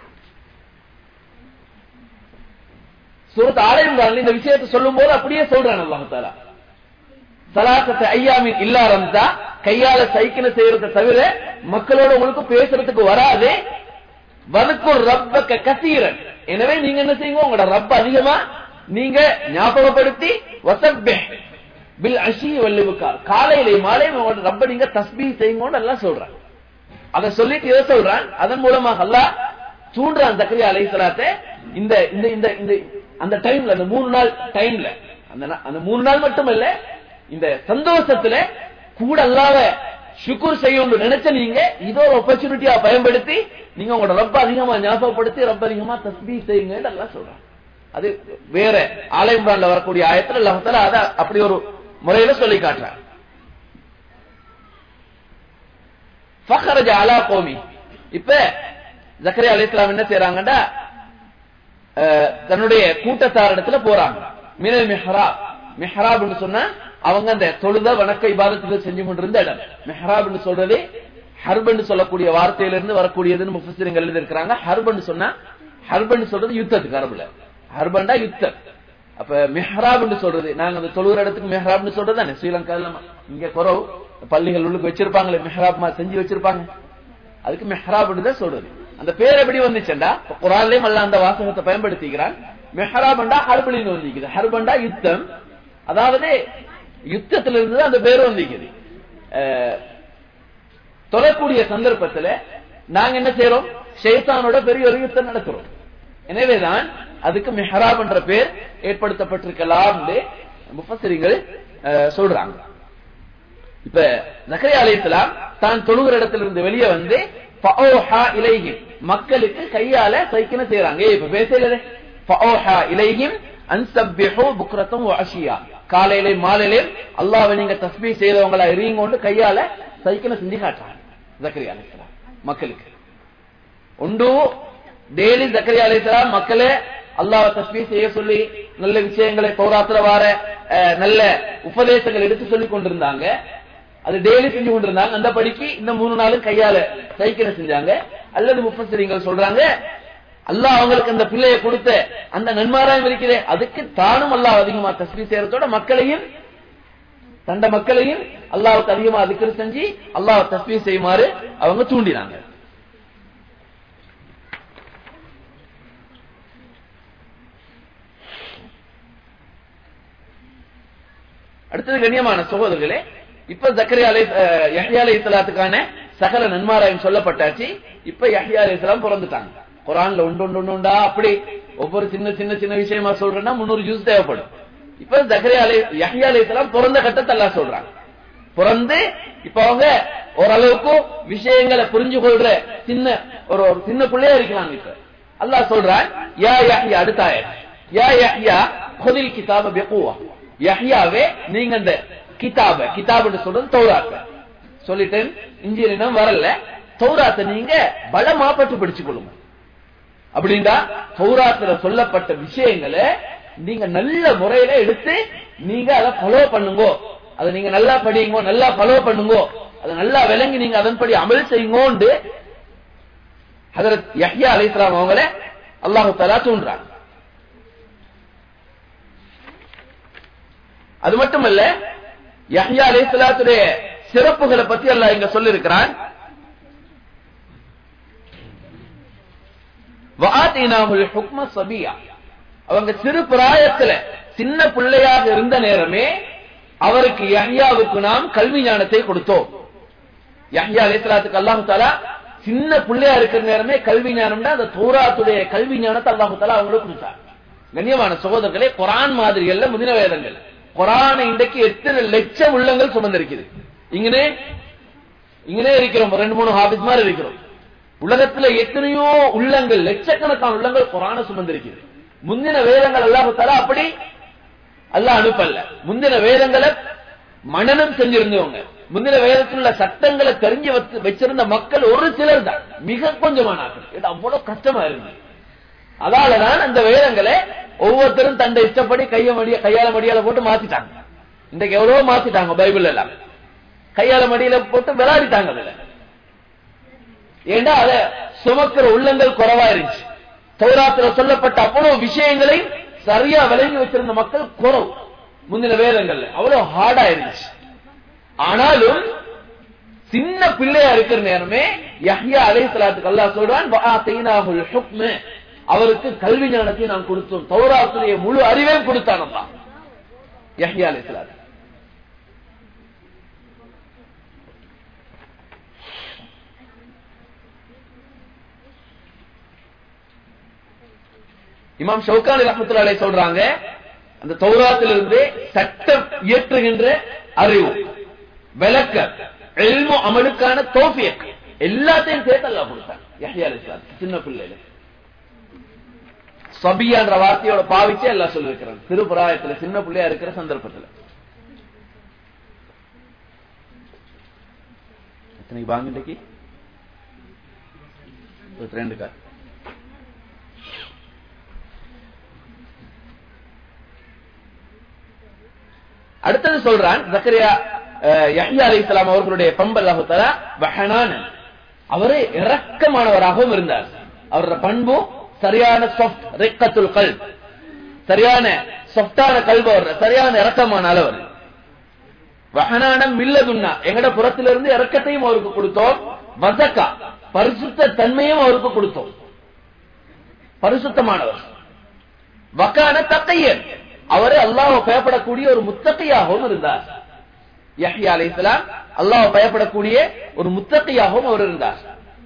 சூரத் ஆலயம் இந்த விஷயத்தை சொல்லும் போது அப்படியே சொல்றான் அல்லாஹு தாலா சலாசத்தை ஐயாமின் இல்லா ரம்சா கையால சைக்கிளை செய்யறதை தவிர மக்களோட உங்களுக்கு பேசுறதுக்கு வராது வனுக்கும் ரப்பக்க கசீரன் எனவே நீங்க என்ன செய்யுங்க உங்களோட ரப்ப அதிகமா நீங்க ஞாபகப்படுத்தி வசப்பே பில் அஷி வல்லுவுக்கார் காலையிலே மாலை உங்களோட ரப்ப நீங்க தஸ்பீ செய்யுங்கன்னு எல்லாம் சொல்றான் அதை சொல்லிட்டு இதை சொல்றான் அதன் மூலமாக அல்லாஹ் தூண்டுறான் ஜக்கரியா அலைஹிஸ்ஸலாத்தை இந்த இந்த இந்த இந்த அந்த டைம்ல அந்த மூணு நாள் டைம்ல அந்த நா- அந்த மூணு நாள் மட்டும் இல்ல இந்த சந்தோஷத்துல கூட அல்லாத சுக்குர் செய்யணும்னு நினைச்ச நீங்க இதோ ஒரு ஆப்பர்ச்சுனிட்டியா பயன்படுத்தி நீங்க உங்களோட ரப்ப அதிகமா ஞாபகப்படுத்தி ரப்ப அதிகமா தஸ்பீ செய்யுங்க எல்லாம் சொல்றாங்க அது வேற ஆலயம்ரான்ல வரக்கூடிய ஆயத்துல அல்லாஹ் அத அப்படி ஒரு முறையில சொல்லி காட்டுறாங்க ஃபஹரஜ அலா கோமி இப்ப ஜக்கரியா அலைஹிஸ்ஸலாம் என்ன செய்றாங்கடா அஹ், தன்னுடைய கூட்டத்தாரிடத்துல போறாங்க மினல் மிஹ்ராப் மிஹ்ராப்னு சொன்னா அவங்க அந்த தொழுத வணக்க இபாதத்துகள் செஞ்சு கொண்டிருந்த இடம் மிஹ்ராப்னு சொல்றது ஹர்பன்னு சொல்லக்கூடிய வார்த்தையிலிருந்து வரக்கூடியதுன்னு முஃபஸிரங்கள் எழுதி இருக்கிறாங்க ஹர்பன்னு சொன்னா ஹர்பன்னு சொல்றது யுத்தத்துக்கு அரபுல ஹர்பண்டா யுத்தம் அப்ப மெஹ்ராப்னு சொல்றது நாங்க அந்த தொழுகிற இடத்துக்கு மெஹ்ராப்னு சொல்றது தானே ஸ்ரீலங்கால இங்க குறவு பள்ளிகள் உள்ளுக்கு வச்சிருப்பாங்களே மெஹ்ராப் மா செஞ்சு வச்சிருப்பாங்க அதுக்கு மெஹ்ராப்னு தான் சொல்றது அந்த பேர் எப்படி வந்துச்சுண்டா இப்ப குரான்லயும் அல்ல அந்த வாசகத்தை பயன்படுத்திக்கிறான் மெஹ்ராபண்டா ஹர்பலின்னு வந்திக்குது ஹர்பண்டா யுத்தம் அதாவது யுத்தத்துல இருந்து தான் அந்த பேர் வந்திக்குது அஹ், தொழக்கூடிய சந்தர்ப்பத்துல நாங்க என்ன செய்யறோம் ஷைத்தானோட பெரிய ஒரு யுத்தம் நடக்கிறோம் எனவேதான் அதுக்கு மெஹராப் என்ற பேர் ஏற்படுத்தப்பட்டிருக்கலாம் முஃபசிரிகள் சொல்றாங்க இப்ப நகரியா அலைஹிஸ்ஸலாம் தான் தொழுகிற இடத்துல இருந்து வெளியே வந்து ஃபஅௌஹா இலைஹிம் மக்களுக்கு கையால சைக்கின செய்றாங்க ஏய், இப்ப பேசல ஃபஅௌஹா இலைஹிம் அன் சப்பிஹு புக்ரத்தம் வ அஷியா காலையிலே மாலையிலே அல்லாஹ்வை நீங்க தஸ்பீஹ் செய்தவங்களா எறியுங்க கொண்டு கையால சைக்கின செஞ்சு காட்டுறாங்க ஜக்கரியா அலைஹிஸ்ஸலாம் மக்களுக்கு உண்டு டெய்லி ஜக்கரியா அலைஹிஸ்ஸலாம் மக்களே அல்லாஹ் தஸ்பீஹ் செய்ய சொல்லி நல்ல விஷயங்களை தௌராத்துல வார அஹ், நல்ல உபதேசங்கள் எடுத்து சொல்லி கொண்டிருந்தாங்க அது டெய்லி செஞ்சு கொண்டிருந்தாங்க அந்த படிக்கு இந்த மூணு நாளும் கையால சைக்கிளை செஞ்சாங்க அல்லது முப்பசிரிங்கள் சொல்றாங்க அல்லாஹ் அவங்களுக்கு அந்த பிள்ளையை கொடுத்த அந்த நன்மாராயம் இருக்கிறே அதுக்கு தானும் அல்லாஹ் அதிகமா தஸ்பீ செய்யறதோட மக்களையும் தண்ட மக்களையும் அல்லாஹ்வுக்கு அதிகமா அதுக்கு செஞ்சு அல்லாஹ் தஸ்பீ செய்யுமாறு அவங்க தூண்டினாங்க அடுத்தது கண்ணியமான சகோதரர்களே இப்ப ஜக்கரியா அலை அஹ், யஹ்யா அலை இஸ்லாத்துக்கான சகல நன்மாராயம் சொல்லப்பட்டாச்சு இப்ப யஹ்யா அலை இஸ்லாம் பிறந்துட்டாங்க குரான்ல உண்டு உண்டு உண்டு உண்டா அப்படி ஒவ்வொரு சின்ன சின்ன சின்ன விஷயமா சொல்றேன்னா முன்னூறு ஜூஸ் தேவைப்படும் இப்ப ஜக்கரியா அலை யஹ்யா அலை இஸ்லாம் பிறந்த கட்டத்தை எல்லாம் சொல்றாங்க பிறந்து இப்ப அவங்க ஓரளவுக்கு விஷயங்களை புரிஞ்சு கொள்ற சின்ன ஒரு ஒரு சின்ன பிள்ளையா இருக்கலாம் இப்ப அல்லாஹ் சொல்றான் யா யஹ்யா அடுத்த ஆயத் யா யஹ்யா خذ கிதாப بقوه யஹ்யாவே நீங்க அந்த கிதாப கிதாப்னு சொல்றது தௌராத் சொல்லிட்டேன் இன்ஜினியம் வரல தௌராத்தை நீங்க பலமா பட்டு பிடிச்சுக் கொள்ளுங்க அப்படின்னா தௌராத்துல சொல்லப்பட்ட விஷயங்களை நீங்க நல்ல முறையில எடுத்து நீங்க அதை ஃபாலோ பண்ணுங்க அதை நீங்க நல்லா படியுங்க நல்லா ஃபாலோ பண்ணுங்க அதை நல்லா விளங்கி நீங்க அதன்படி அமல் செய்யுங்கோண்டு ஹதரத் யஹ்யா அலைஹிஸ்ஸலாம் அவங்கள அல்லாஹ் தஆலா தூண்டுறாங்க அது மட்டுமல்ல யஹ்யா அலைஹிஸ்ஸலாத்துடைய சிறப்புகளை பத்தி அல்லாஹ் இங்க சொல்லியிருக்கிறான் வஆத்தினாஹுல் ஹுக்ம சபியா அவங்க சிறு பிராயத்துல சின்ன பிள்ளையாக இருந்த நேரமே அவருக்கு யஹ்யாவுக்கு நாம் கல்வி ஞானத்தை கொடுத்தோம் யஹ்யா அலைஹிஸ்ஸலாத்துக்கு அல்லாஹ் தஆலா சின்ன பிள்ளையா இருக்கிற நேரமே கல்வி ஞானம்னா அந்த தௌராத்துடைய கல்வி ஞானத்தை அல்லாஹ் தஆலா அவங்களுக்கு கொடுத்தார் கண்ணியமான சகோதரர்களே குரான் மாதிரி அல்ல முதின வேதங்கள் குரானை இன்றைக்கு எத்தனை லட்சம் உள்ளங்கள் சுமந்திருக்குது இங்கனே இங்கனே இருக்கிறோம் ரெண்டு மூணு ஹாபிஸ் மாதிரி இருக்கிறோம் உலகத்துல எத்தனையோ உள்ளங்கள் லட்சக்கணக்கான உள்ளங்கள் குரான சுமந்திருக்குது முந்தின வேதங்கள் அல்லாஹ் தஆலா அப்படி அல்லாஹ் அனுப்பல்ல முந்தின வேதங்களை மனனம் செஞ்சிருந்தவங்க முந்தின வேதத்தில் உள்ள சட்டங்களை தெரிஞ்சு வச்சு வச்சிருந்த மக்கள் ஒரு சிலர் தான் மிக கொஞ்சமானார்கள் இது அவ்வளவு கஷ்டமா இருந்தது அதாலதான் அந்த வேதங்களை ஒவ்வொருத்தரும் தண்டை இஷ்டப்படி கைய மடிய கையால மடியால போட்டு மாத்திட்டாங்க இன்றைக்கு எவ்வளவோ மாத்திட்டாங்க பைபிள் எல்லாம் கையால மடியில போட்டு விளையாடிட்டாங்க அதுல ஏண்டா அத சுமக்கிற உள்ளங்கள் குறைவா இருந்துச்சு தௌராத்துல சொல்லப்பட்ட அவ்வளவு விஷயங்களை சரியா விளங்கி வச்சிருந்த மக்கள் குறவு முந்தின வேதங்கள்ல அவ்வளவு ஹார்டா இருந்துச்சு ஆனாலும் சின்ன பிள்ளையா இருக்கிற நேரமே யஹ்யா அலைஹிஸ்ஸலாத்துக்கு அல்லாஹ் சொல்றான் வஆத்தைனாஹுல் ஹுக்ம அவருக்கு கல்வி ஞானத்தை நாம் கொடுத்தோம் தௌராத்துடைய முழு அறிவையும் கொடுத்தான் அல்லாஹ் யஹ்யா அலைஹிஸ்ஸலாம் இமாம் ஷவுகானி ரஹமத்துல்லாஹி சொல்றாங்க அந்த தௌராத்திலிருந்து சட்டம் இயற்றுகின்ற அறிவு விளக்க எல்மு அமலுக்கான தோஃபியக் எல்லாத்தையும் சேர்த்து அல்லாஹ் கொடுத்தாங்க யஹ்யா அலைஹிஸ்ஸலாம் சின்ன பிள்ளைல சபியான்ற வார்த்தையோட பாவிச்சே எல்லாம் சொல்லிருக்கிறாங்க திருப்புராயத்துல சின்ன பிள்ளையா இருக்கிற சந்தர்ப்பத்துல எத்தனைக்கு பாங்க இன்றைக்கு இருபத்தி ரெண்டு கார் அடுத்தது சொல்றான் ஜக்கரியா அஹ், யஹ்யா அலைஹிஸ்ஸலாம் அவர்களுடைய பண்பு அல்லாஹு தஆலா வஹனான அவரே இரக்கமானவராகவும் இருந்தார் அவரோட பண்பு சரியான சாஃப்ட் ரிக்கத்துல் கல்ப் சரியான சாஃப்டான கல்பு அவர் சரியான இரக்கமான அளவர் வஹனானம் மில்லதுன்னா எங்கட புறத்திலிருந்து இரக்கத்தையும் அவருக்கு கொடுத்தோம் வசக்கா பரிசுத்த தன்மையும் அவருக்கு கொடுத்தோம் பரிசுத்தமானவர் வக்கான தக்கையன் அவரே அல்லாஹ் பயப்படக்கூடிய ஒரு முத்தகையாகவும் இருந்தார் யஹ்யா அலைஹிஸ்ஸலாம் அல்லாஹ் பயப்படக்கூடிய ஒரு முத்தகையாகவும் அவர் இருந்தார்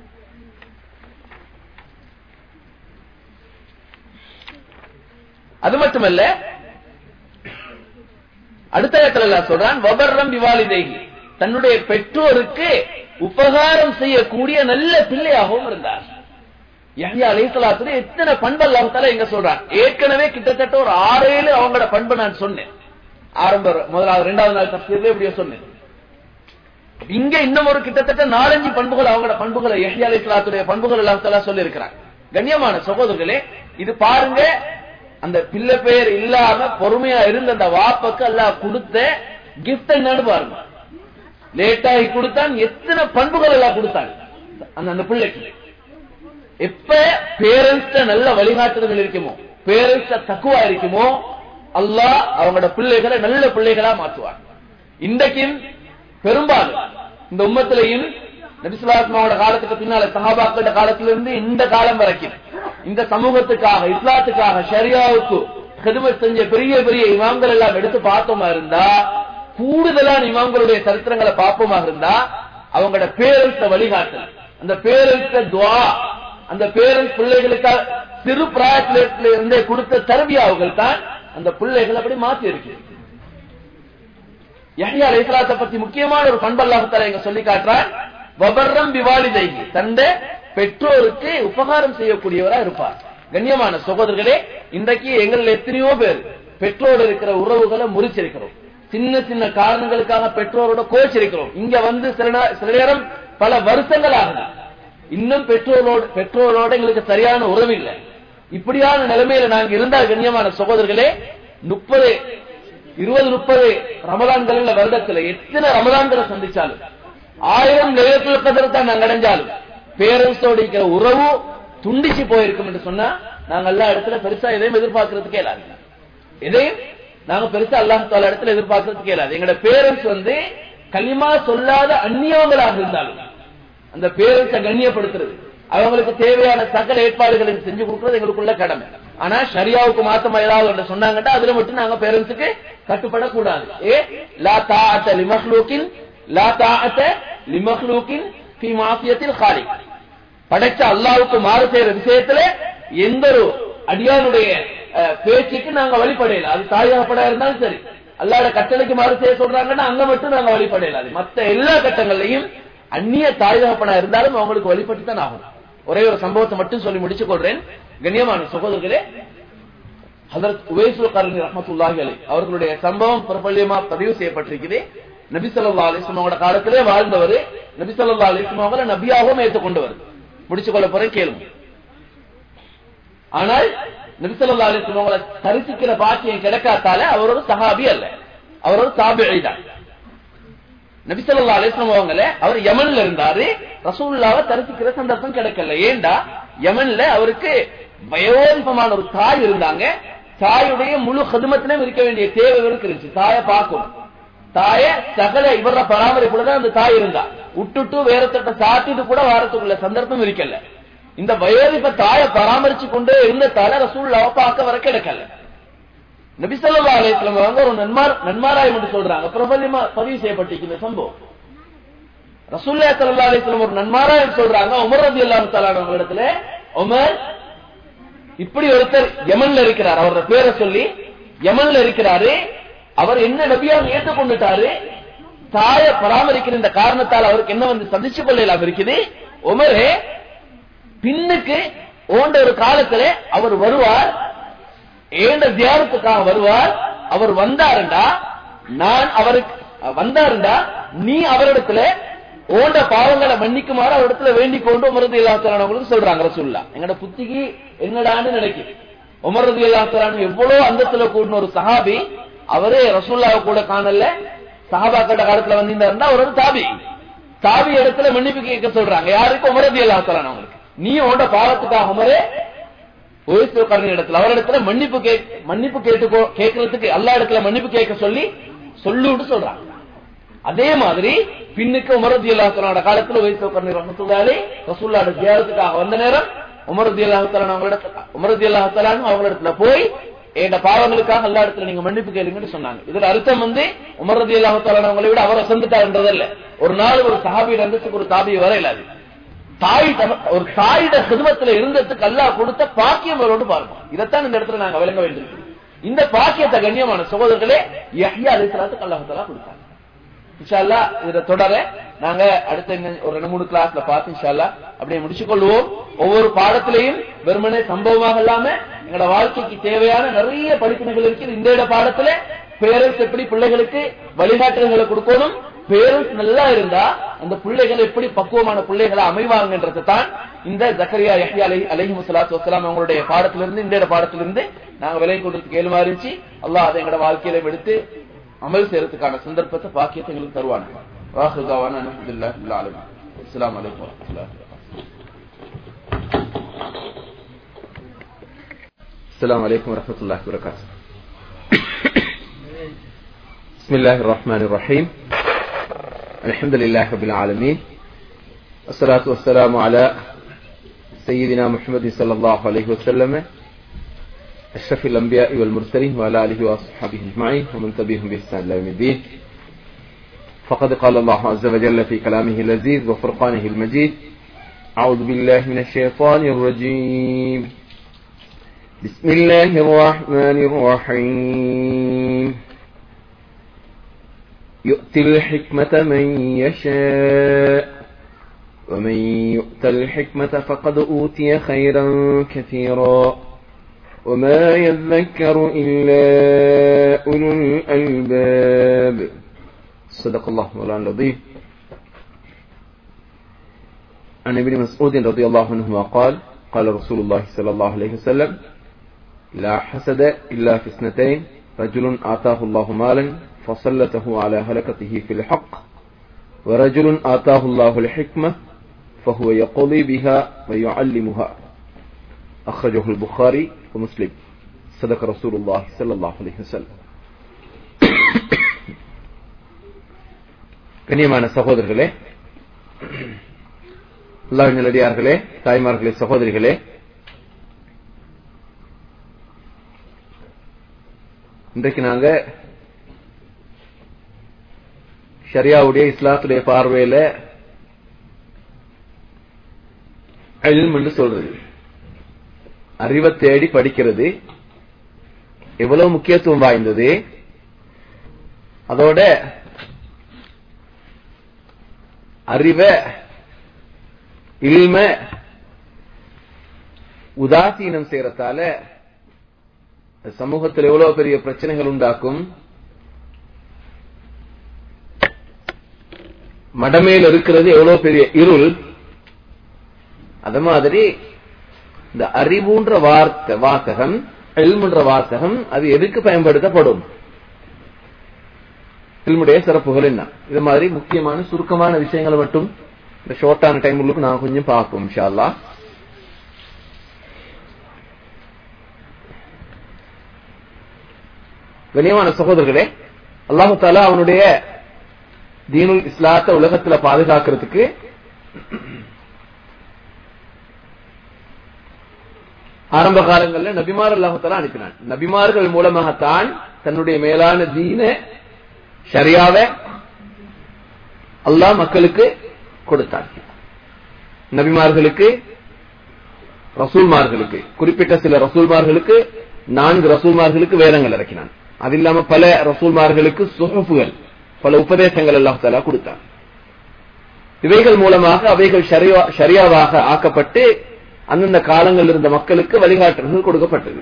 அது மட்டுமல்ல அடுத்த இடத்துல அல்லாஹ் சொல்றான் வபர்ரம் விவாலிதேகி தன்னுடைய பெற்றோருக்கு உபகாரம் செய்யக்கூடிய நல்ல பிள்ளையாகவும் இருந்தார் யஹ்யா அலைஹிஸ்ஸலாத்துடைய எத்தனை பண்பு அல்லாஹ் தஆலா எங்க சொல்றான் ஏற்கனவே கிட்டத்தட்ட ஒரு ஆறு ஏழு அவங்களோட பண்பு நான் சொன்னேன் ஆரம்ப முதலாவது இரண்டாவது நாள் தப்சீர்ல இப்படியே சொன்னேன் இங்க இன்னும் ஒரு கிட்டத்தட்ட நாலஞ்சு பண்புகள் அவங்களோட பண்புகளை யஹ்யா அலைஹிஸ்ஸலாத்துடைய பண்புகள் அல்லாஹ் தஆலா சொல்லி இருக்கிறான் கண்ணியமான சகோதரர்களே இது பாருங்க அந்த பிள்ளை பெயர் இல்லாம பொறுமையா இருந்த அந்த வாப்பக்கு அல்லாஹ் கொடுத்த கிஃப்ட் என்னன்னு பாருங்க லேட்டாகி கொடுத்தான் எத்தனை பண்புகள் எல்லாம் கொடுத்தான் அந்த அந்த பிள்ளைக்கு எப்ப பேரண்ட்ஸ் நல்ல வழிகாட்டுதல் இருக்குமோ பேரண்ட்ஸ் தக்குவா இருக்குமோ அல்லாஹ் அவங்களோட பிள்ளைகளை நல்ல பிள்ளைகளா மாற்றுவார் இன்றைக்கும் பெரும்பாலும் இந்த உம்மத்திலையும் நபிசுல்லாத்மாவோட காலத்துக்கு பின்னால சஹாபாக்களோட காலத்திலிருந்து இந்த காலம் வரைக்கும் இந்த சமூகத்துக்காக இஸ்லாத்துக்காக ஷரியாவுக்கு ஹிதமத் செஞ்ச பெரிய பெரிய இமாம்கள் எல்லாம் எடுத்து பார்த்தோமா இருந்தா கூடுதலான இமாம்களுடைய சரித்திரங்களை பார்ப்போமா இருந்தா அவங்களோட பேரண்ட்ஸ வழிகாட்டல் அந்த பேரண்ட்ஸ துவா அந்த பேரண்ட்ஸ் பிள்ளைகளுக்காக சிறு பிராயத்தில இருந்தே கொடுத்த தரபியாவுகள் தான் அந்த பிள்ளைகள் அப்படி மாத்தி இருக்கு யஹ்யா அலைஹிஸ்ஸலாத்தை பத்தி முக்கியமான ஒரு பண்பு அல்லாஹ் தஆலா இங்க சொல்லி காட்டுறார் வபர்ரம் பிவாலிதைஹி தந்த பெற்றோருக்கு உபகாரம் செய்யக்கூடியவரா இருப்பார் கண்ணியமான சகோதரர்களே இன்றைக்கு எங்கள் எத்தனையோ பேர் பெற்றோர் இருக்கிற உறவுகளை முறிச்சிருக்கிறோம் சின்ன சின்ன காரணங்களுக்காக பெற்றோரோட கோச்சிருக்கிறோம் இங்க வந்து சில நா- சில நேரம் பல வருஷங்கள் ஆகுது இன்னும் பெற்றோரோட பெற்றோரோட எங்களுக்கு சரியான உறவு இல்லை இப்படியான நிலைமையில நாங்க இருந்தால் கண்ணியமான சகோதரர்களே முப்பது இருபது முப்பது ரமலான்கள் வருடத்துல எத்தனை ரமலான்களை சந்திச்சாலும் ஆயிரம் நிலையத்தில் கதிர தான் நாங்க அடைஞ்சாலும் பேரண்ட்ஸோட இருக்கிற உறவு துண்டிச்சு போயிருக்கும் என்று சொன்னா நாங்க எல்லா இடத்துல பெருசா எதையும் எதிர்பார்க்கறதுக்கே இல்லாது எதையும் நாங்க பெருசா அல்லாஹ் தாலா இடத்துல எதிர்பார்க்கறதுக்கே இல்லாது எங்களோட பேரண்ட்ஸ் வந்து களிமா சொல்லாத அந்நியவங்களாக இருந்தாலும் அந்த பேரண்ட்ஸை கண்ணியப்படுத்துறது அவங்களுக்கு தேவையான சகல ஏற்பாடுகளை செஞ்சு கொடுக்கறது எங்களுக்குள்ள கடமை ஆனா ஷரியாவுக்கு மாத்தம் ஏதாவது ஒன்று சொன்னாங்கட்டா அதுல மட்டும் நாங்க பேரண்ட்ஸுக்கு கட்டுப்படக்கூடாது ஏ லா தாஅத்த லிமஹ்லூக்கின் லா தாஅத்த லிமஹ்லூக்கின் ஃபி மாஃபியத்தில் காலிக் படைச்ச அல்லாவுக்கு மாறு செய்யற விஷயத்துல எந்த ஒரு அடியானுடைய அஹ், பேச்சுக்கு நாங்க வழிபடையல அது தாயாகப்படா இருந்தாலும் சரி அல்லாட கட்டளைக்கு மாறு செய்ய சொல்றாங்கன்னா அங்க மட்டும் நாங்க வழிபடையல அது மத்த எல்லா கட்டங்கள்லையும் அந்நிய தாயகப்படா இருந்தாலும் அவங்களுக்கு வழிபட்டு தான் ஆகும் ஒரே ஒரு சம்பவத்தை மட்டும் சொல்லி முடிச்சுக் கொள்றேன் கண்ணியமான சகோதரர்களே ஹதரத் உவேசுல் கரணி ரஹமத்துல்லாஹி அலை அவர்களுடைய சம்பவம் பிரபல்யமா பதிவு செய்யப்பட்டிருக்குது நபி ஸல்லல்லாஹு அலைஹி வஸல்லம் அவங்களோட காலத்திலே வாழ்ந்தவர் நபி ஸல்லல்லாஹு அலைஹி வஸல்லம் அவங்களை நபியாகவும் ஏற்றுக்கொண்டவர் முடிச்சு கொள்ள போறேன் கேளுங்க ஆனால் நபி ஸல்லல்லாஹு அலைஹி வஸல்லம் அவங்களை தரிசிக்கிற பாக்கியம் கிடைக்காதால அவர் ஒரு சஹாபி அல்ல அவர் ஒரு தாபிஈ தான் நபி ஸல்லல்லாஹு அலைஹி வஸல்லம் அவங்கள அவர் யமன்ல இருந்தாரு ரசூலுல்லாஹ்வை தரிசிக்கிற சந்தர்ப்பம் கிடைக்கல ஏண்டா யமன்ல அவருக்கு வயோதிபமான ஒரு தாய் இருந்தாங்க தாயுடைய முழு ஹதுமத்திலும் இருக்க வேண்டிய தேவை இவருக்கு இருந்துச்சு தாயை பார்க்கணும் தாய சகல இவர பராமரிப்புலதான் அந்த தாய் இருந்தா விட்டுட்டு வேற தட்ட சாத்திட்டு கூட வாரத்துக்குள்ள சந்தர்ப்பம் இருக்கல இந்த வயோதிப தாயை பராமரிச்சு கொண்டே இருந்த தால ரசூலுல்லாவை பார்க்க வர கிடைக்கல நபிசல்லா அலையம் அவங்க ஒரு நன்மார் நன்மாராயம் என்று சொல்றாங்க பிரபல்யமா பதிவு செய்யப்பட்டிருக்கு இந்த சம்பவம் ரசூல்லா சல்லா அலிஸ்லாம் ஒரு நன்மாராயம் சொல்றாங்க உமர் ரதி அல்லாஹு தலான இடத்துல உமர் இப்படி ஒருத்தர் யமன்ல இருக்கிறார் அவரோட பேரை சொல்லி யமன்ல இருக்கிறாரு அவர் என்ன நபியாக ஏற்றுக்கொண்டுட்டாரு தாய பராமரிக்கிற இந்த காரணத்தால் அவருக்கு என்ன வந்து சந்திச்சு கொள்ளலாம் இருக்குது உமரே பின்னுக்கு ஓண்ட ஒரு காலத்துல அவர் வருவார் ஏண்ட தியானத்துக்காக வருவார் அவர் வந்தாருண்டா நான் அவருக்கு வந்தாருண்டா நீ அவரிடத்துல ஓண்ட பாவங்களை மன்னிக்குமாறு அவரிடத்துல வேண்டிக் கொண்டு உமரது இல்லாத்தவங்களுக்கு சொல்றாங்க ரசூல்லா எங்கட புத்திக்கு என்னடான்னு நினைக்கும் உமரது இல்லாத்தவன் எவ்வளவு அந்தத்துல கூடின ஒரு சஹாபி அவரே ரசூல்லாவை கூட காணல சஹாபாக்கட்ட காலத்துல வந்திருந்தாருன்னா அவர் ஒரு தாபி தாபி இடத்துல மன்னிப்பு கேட்க சொல்றாங்க யாருக்கு உமரது இல்லாத்தவன் அவங்களுக்கு நீ உண்ட பாவத்துக்காக உமரே ஓய்சுக்காரன் இடத்துல அவரிடத்துல மன்னிப்பு கே மன்னிப்பு கேட்டு கேட்கறதுக்கு எல்லா இடத்துல மன்னிப்பு கேட்க சொல்லி சொல்லுன்னு சொல்றாங்க அதே மாதிரி பின்னுக்கு உமரதி அல்லாஹலோட காலத்துல ஓய்சுக்காரன் ரஹத்துல்லாலே ரசூல்லாட தியாகத்துக்காக வந்த நேரம் உமரதி அல்லாஹலான் அவங்களிடத்துல உமரதி அல்லாஹலான் அவங்களிடத்துல போய் என் பாவங்களுக்காக எல்லா இடத்துல நீங்க மன்னிப்பு கேளுங்கன்னு சொன்னாங்க இதுல அர்த்தம் வந்து உமரதி அல்லாஹலான் அவங்களை விட அவரை சந்துட்டாருன்றதல்ல ஒரு நாள் ஒரு சஹாபி அந்தஸ்துக்கு ஒரு தாபி வர இல்லாது தாய் ஒரு தாயிட சிறுமத்துல இருந்ததுக்கு அல்லாஹ் கொடுத்த பாக்கியம் அவரோடு பாருங்க இதைத்தான் இந்த இடத்துல நாங்க விளங்க வேண்டியிருக்கோம் இந்த பாக்கியத்தை கண்ணியமான சகோதரர்களே யஹ்யா அலிஸ்லாத்துக்கு அல்லாஹலா கொடுத்தாங்க இன்ஷால்லா இதை தொடர நாங்க அடுத்த ஒரு ரெண்டு மூணு கிளாஸ்ல பார்த்து இன்ஷால்லா அப்படியே முடிச்சு கொள்வோம் ஒவ்வொரு பாடத்திலையும் வெறுமனே சம்பவமாக இல்லாம எங்களோட வாழ்க்கைக்கு தேவையான நிறைய படிப்பினைகள் இருக்குது இந்த இட பாடத்துல பேரண்ட்ஸ் எப்படி பிள்ளைகளுக்கு வழிகாட்டுதல்களை கொடுக்கணும் பேரண்ட்ஸ் நல்லா இருந்தா அந்த பிள்ளைகள் எப்படி பக்குவமான பிள்ளைகளை அமைவாங்கன்றது தான் இந்த ஜக்கரியா யஹ்யா அலை அலஹி முசலாத்து வசலாம் அவங்களுடைய பாடத்திலிருந்து இந்த பாடத்திலிருந்து நாங்க விலை கொடுத்து ஏழுமா இருந்துச்சு அல்லாஹ் அதை எங்களோட வாழ்க்கையில எடுத்து அமல் செய்யறதுக்கான சந்தர்ப்பத்தை பாக்கியத்தை எங்களுக்கு தருவாங்க வாஹுதாவான அலமதுல்லா அலமி அஸ்லாம் வலைக்கம் வரமத்துல்லாஹி السلام عليكم ورحمة الله وبركاته بسم الله الرحمن الرحيم الحمد لله رب العالمين الصلاة والسلام على سيدنا محمد صلى الله عليه وسلم أشرف الأنبياء والمرسلين وعلى آله وأصحابه أجمعين ومن تبعهم بإحسان إلى يوم الدين فقد قال الله عز وجل في كلامه اللذيذ وفرقانه المجيد أعوذ بالله من الشيطان الرجيم بسم الله الرحمن الرحيم يؤتي الحكمة من يشاء ومن يؤت الحكمة فقد أوتي خيرا كثيرا وما يذكر إلا أولو الألباب صدق الله مولانا العظيم عن ابن مسعود رضي الله عنهما قال قال رسول الله صلى الله عليه وسلم لا حسد إلا في اثنتين رجل آتاه الله مالا فسلته على هلكته في الحق ورجل آتاه الله الحكمة فهو يقضي بها ويعلمها أخرجه البخاري ومسلم صدق رسول الله صلى الله عليه وسلم கண்ணியமான சகோதரர்களே அல்லாஹ் நல்லடியார்களே தாய்மார்களே சகோதரிகளே இன்றைக்கு நாங்க ஷரியாவுடைய இஸ்லாத்துடைய பார்வையில என்று சொல்றது அறிவை தேடி படிக்கிறது எவ்வளவு முக்கியத்துவம் வாய்ந்தது அதோட அறிவை இல்ம உதாசீனம் செய்யறதால சமூகத்தில் எவ்வளவு பெரிய பிரச்சனைகள் உண்டாக்கும் மடமேல் இருக்கிறது எவ்வளவு பெரிய இருள் அத மாதிரி இந்த அறிவுன்ற வார்த்தை வாசகம் எல்முன்ற வாசகம் அது எதுக்கு பயன்படுத்தப்படும் எல்முடைய சிறப்புகள் என்ன இது மாதிரி முக்கியமான சுருக்கமான விஷயங்களை மட்டும் இந்த ஷார்ட்டான டைம் உள்ளுக்கு நான் கொஞ்சம் பார்ப்போம் இன்ஷால்லா கனியமான சகோதரர்களே அல்லாஹு தாலா அவனுடைய தீனுல் இஸ்லாத்த உலகத்துல பாதுகாக்கிறதுக்கு ஆரம்ப காலங்களில் நபிமார் அல்லாஹால அனுப்பினான் நபிமார்கள் மூலமாகத்தான் தன்னுடைய மேலான தீன ஷரியாவ அல்லாஹ் மக்களுக்கு கொடுத்தான் நபிமார்களுக்கு ரசூல்மார்களுக்கு குறிப்பிட்ட சில ரசூல்மார்களுக்கு நான்கு ரசூல்மார்களுக்கு வேதங்கள் இறக்கினான் அது இல்லாம பல ரசூல்மார்களுக்கு சுகப்புகள் பல உபதேசங்கள் அல்லாஹ் தலா கொடுத்தான் இவைகள் மூலமாக அவைகள் ஷரியாவாக ஆக்கப்பட்டு அந்தந்த காலங்களில் இருந்த மக்களுக்கு வழிகாட்டல்கள் கொடுக்கப்பட்டது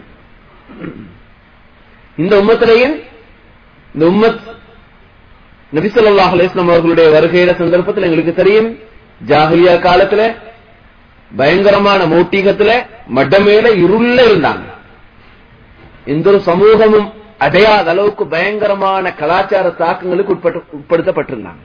இந்த உம்மத்திலையும் இந்த உம்மத் நபிசல்லாஹ் அலிஸ்லாம் அவர்களுடைய வருகையில சந்தர்ப்பத்தில் எங்களுக்கு தெரியும் ஜாகிலியா காலத்துல பயங்கரமான மோட்டீகத்துல மட்டமேல இருள இருந்தாங்க எந்த ஒரு சமூகமும் அடையாத அளவுக்கு பயங்கரமான கலாச்சார தாக்கங்களுக்கு உட்படுத்தப்பட்டிருந்தாங்க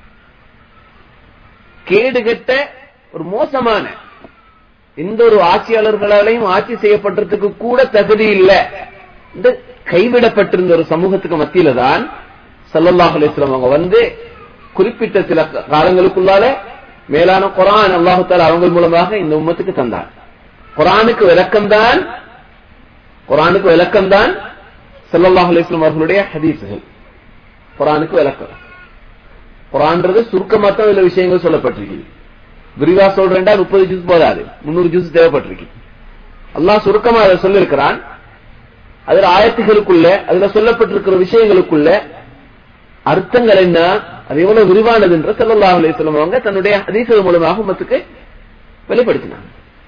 கேடுகட்ட ஒரு மோசமான எந்த ஒரு ஆட்சியாளர்களாலையும் ஆட்சி செய்யப்பட்டதுக்கு கூட தகுதி இல்லை இந்த கைவிடப்பட்டிருந்த ஒரு சமூகத்துக்கு மத்தியில தான் சல்லல்லாஹ் அலிஸ்லாம் அவங்க வந்து குறிப்பிட்ட சில காலங்களுக்குள்ளால மேலான குரான் அல்லாஹு தாலா அவங்க மூலமாக இந்த உம்மத்துக்கு தந்தார் குரானுக்கு விளக்கம் தான் குரானுக்கு விளக்கம் தான் சல்லல்லாஹ் அலிஸ்லாம் அவர்களுடைய ஹதீசுகள் குரானுக்கு விளக்கம் குரான்றது சுருக்கமா தான் இதுல விஷயங்கள் சொல்லப்பட்டிருக்கு விரிவா சொல்றேன்டா முப்பது ஜூஸ் போதாது முன்னூறு ஜூஸ் தேவைப்பட்டிருக்கு அல்லாஹ் சுருக்கமா அதை சொல்லிருக்கிறான் அதுல ஆயத்துகளுக்குள்ள அதுல சொல்லப்பட்டிருக்கிற விஷயங்களுக்குள்ள அர்த்தங்கள் என்ன அது எவ்வளவு விரிவானது என்று சல்லல்லாஹ் அலையம் அவங்க தன்னுடைய ஹதீசுகள் மூலமாக உமத்துக்கு வெளிப்படுத்தினாங்க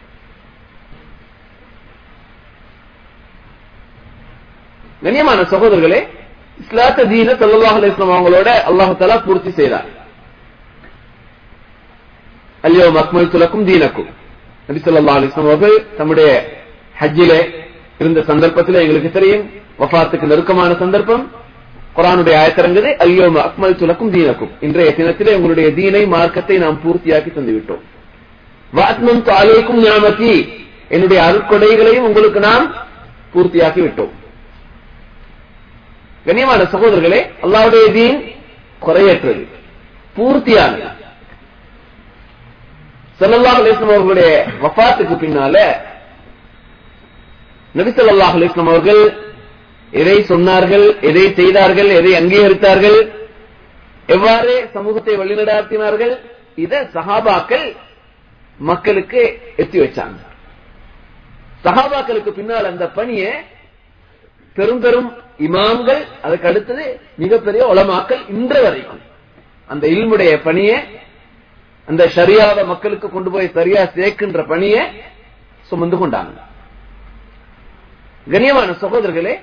கண்ணியமான சகோதரர்களே இஸ்லாத்த தீன சல்லாஹ் அலிஸ்லாம் அவங்களோட அல்லாஹாலா பூர்த்தி செய்தார் அல்லியோ மக்மல் துலக்கும் தீனக்கும் நபி சொல்லா அலிஸ்லாம் அவர்கள் தம்முடைய ஹஜ்ஜிலே இருந்த சந்தர்ப்பத்தில் எங்களுக்கு தெரியும் வஃபாத்துக்கு நெருக்கமான சந்தர்ப்பம் குரானுடைய ஆயத்திறங்குது அல்லியோ அக்மல் துலக்கும் தீனக்கும் இன்றைய தினத்திலே உங்களுடைய தீனை மார்க்கத்தை நாம் பூர்த்தியாக்கி தந்துவிட்டோம் வாத்மம் தாலேக்கும் ஞாபகி என்னுடைய அருட்கொடைகளையும் உங்களுக்கு நாம் பூர்த்தியாக்கி விட்டோம் கண்ணியமான சகோதரர்களே அல்லாவுடைய தீன் குறையற்றது பூர்த்தியானது சல்லாஹ் அலிஸ்லாம் அவர்களுடைய வஃபாத்துக்கு பின்னால நபிசல்லாஹ் அலிஸ்லாம் அவர்கள் எதை சொன்னார்கள் எதை செய்தார்கள் எதை அங்கீகரித்தார்கள் எவ்வாறு சமூகத்தை வழிநடாத்தினார்கள் இத சஹாபாக்கள் மக்களுக்கு எத்தி வச்சாங்க சஹாபாக்களுக்கு பின்னால் அந்த பணியை பெரும் பெரும் இமாம்கள் அதுக்கு அடுத்தது மிகப்பெரிய உலமாக்கள் இன்று வரைக்கும் அந்த இல்முடைய பணியை அந்த சரியாத மக்களுக்கு கொண்டு போய் சரியா சேர்க்கின்ற பணியை சுமந்து கொண்டாங்க கண்ணியமான சகோதரர்களே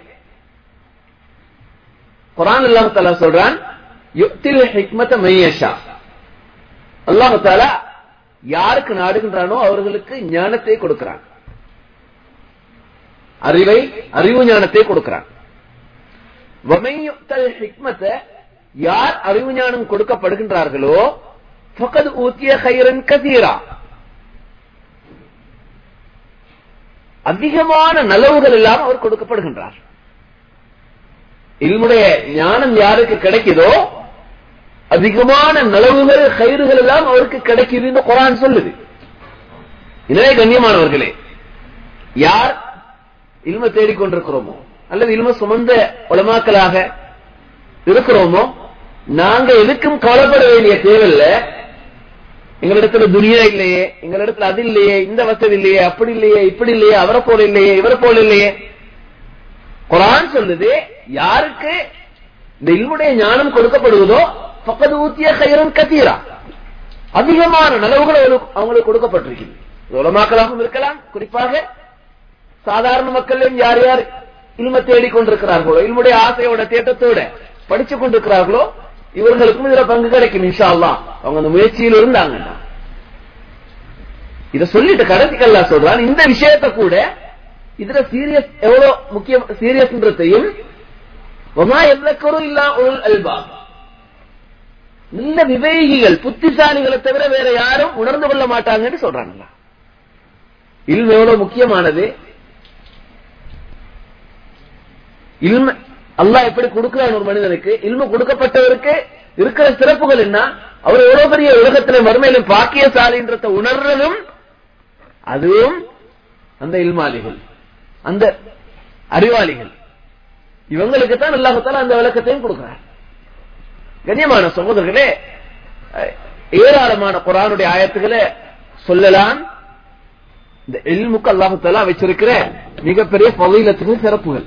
குரான் அல்லாஹ் தாலா சொல்றான் யுக்தில் ஹிக்மத மையஷா அல்லாஹ் தாலா யாருக்கு நாடுகின்றானோ அவர்களுக்கு ஞானத்தை கொடுக்கிறான் அறிவை அறிவு ஞானத்தை கொடுக்கிறான் ஹிக்மத்தை யார் அறிவு ஞானம் கொடுக்கப்படுகின்றார்களோ ஃபகத் ஊத்திய ஹைரன் கதீரா அதிகமான நலவுகள் எல்லாம் அவர் கொடுக்கப்படுகின்றார் இல்முடைய ஞானம் யாருக்கு கிடைக்குதோ அதிகமான நலவுகள் கயிறுகள் எல்லாம் அவருக்கு கிடைக்குதுன்னு குரான் சொல்லுது எனவே கண்ணியமானவர்களே யார் இல்ம தேடிக்கொண்டிருக்கிறோமோ அல்லது இல்ம சுமந்த உலமாக்களாக இருக்கிறோமோ நாங்க எதுக்கும் கவலைப்பட வேண்டிய தேவையில்ல எங்களிடத்துல துனியா இல்லையே எங்களிடத்துல அது இல்லையே இந்த வசதி இல்லையே அப்படி இல்லையே இப்படி இல்லையே அவரை போல இல்லையே இவரை போல இல்லையே குரான் சொல்லுது யாருக்கு இந்த இல்முடைய ஞானம் கொடுக்கப்படுவதோ பக்கத்து ஊத்திய கயிறும் கத்தீரா அதிகமான நலவுகள் அவங்களுக்கு கொடுக்கப்பட்டிருக்கிறது உலமாக்களாகவும் இருக்கலாம் குறிப்பாக சாதாரண மக்களையும் யார் யார் இல்ம தேடிக் கொண்டிருக்கிறார்களோ இல்முடைய ஆசையோட தேட்டத்தோட படிச்சு கொண்டிருக்கிறார்களோ இவர்களுக்கும் இதுல பங்கு கிடைக்கும் இன்ஷா அல்லா அவங்க அந்த முயற்சியில் இருந்தாங்கன்னா இத சொல்லிட்டு கடைசிக்கல்லா சொல்றான் இந்த விஷயத்த கூட இதுல சீரியஸ் எவ்வளவு முக்கியம் சீரியஸ்ன்றதையும் இல்லா உள் அல்பா நல்ல விவேகிகள் புத்திசாலிகளை தவிர வேற யாரும் உணர்ந்து கொள்ள மாட்டாங்கன்னு சொல்றாங்க இல்ம எவ்வளவு முக்கியமானது இல்ம அல்லாஹ் எப்படி கொடுக்கிறான் ஒரு மனிதனுக்கு இல்ம கொடுக்கப்பட்டவருக்கு இருக்கிற சிறப்புகள் என்ன அவர் எவ்வளவு பெரிய உலகத்தில மறுமையிலும் பாக்கியசாலின்றத உணர்றதும் அதுவும் அந்த இல்மாலிகள் அந்த அறிவாளிகள் இவங்களுக்கு தான் அல்லாஹத்தால அந்த விளக்கத்தையும் கொடுக்கிறார் கண்ணியமான சகோதரர்களே ஏராளமான குரானுடைய ஆயத்துக்களை சொல்லலாம் இந்த எல்முக்கு அல்லாஹால வச்சிருக்கிற மிகப்பெரிய பகுதியிலத்துக்கு சிறப்புகள்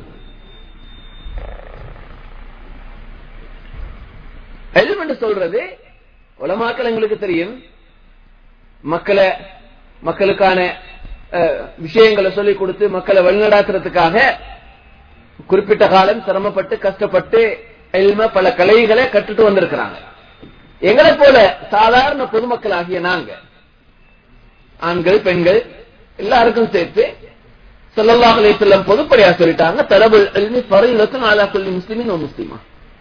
எல்ம் என்று சொல்றது உலமாக்கள் எங்களுக்கு தெரியும் மக்களை மக்களுக்கான அஹ், விஷயங்களை சொல்லிக் கொடுத்து மக்களை வழிநடாத்துறதுக்காக குறிப்பிட்ட காலம் சிரமப்பட்டு கஷ்டப்பட்டு எல்ம பல கலைகளை கற்றுட்டு வந்திருக்கிறாங்க எங்களை போல சாதாரண பொதுமக்கள் ஆகிய நாங்க ஆண்கள் பெண்கள் எல்லாருக்கும் சேர்த்து ஸல்லல்லாஹு அலைஹி வஸல்லம் பொதுப்படையா சொல்லிட்டாங்க தலபுல் இல்மி ஃபரீலத்துன் அலா குல்லி முஸ்லிமின் வ முஸ்லிமா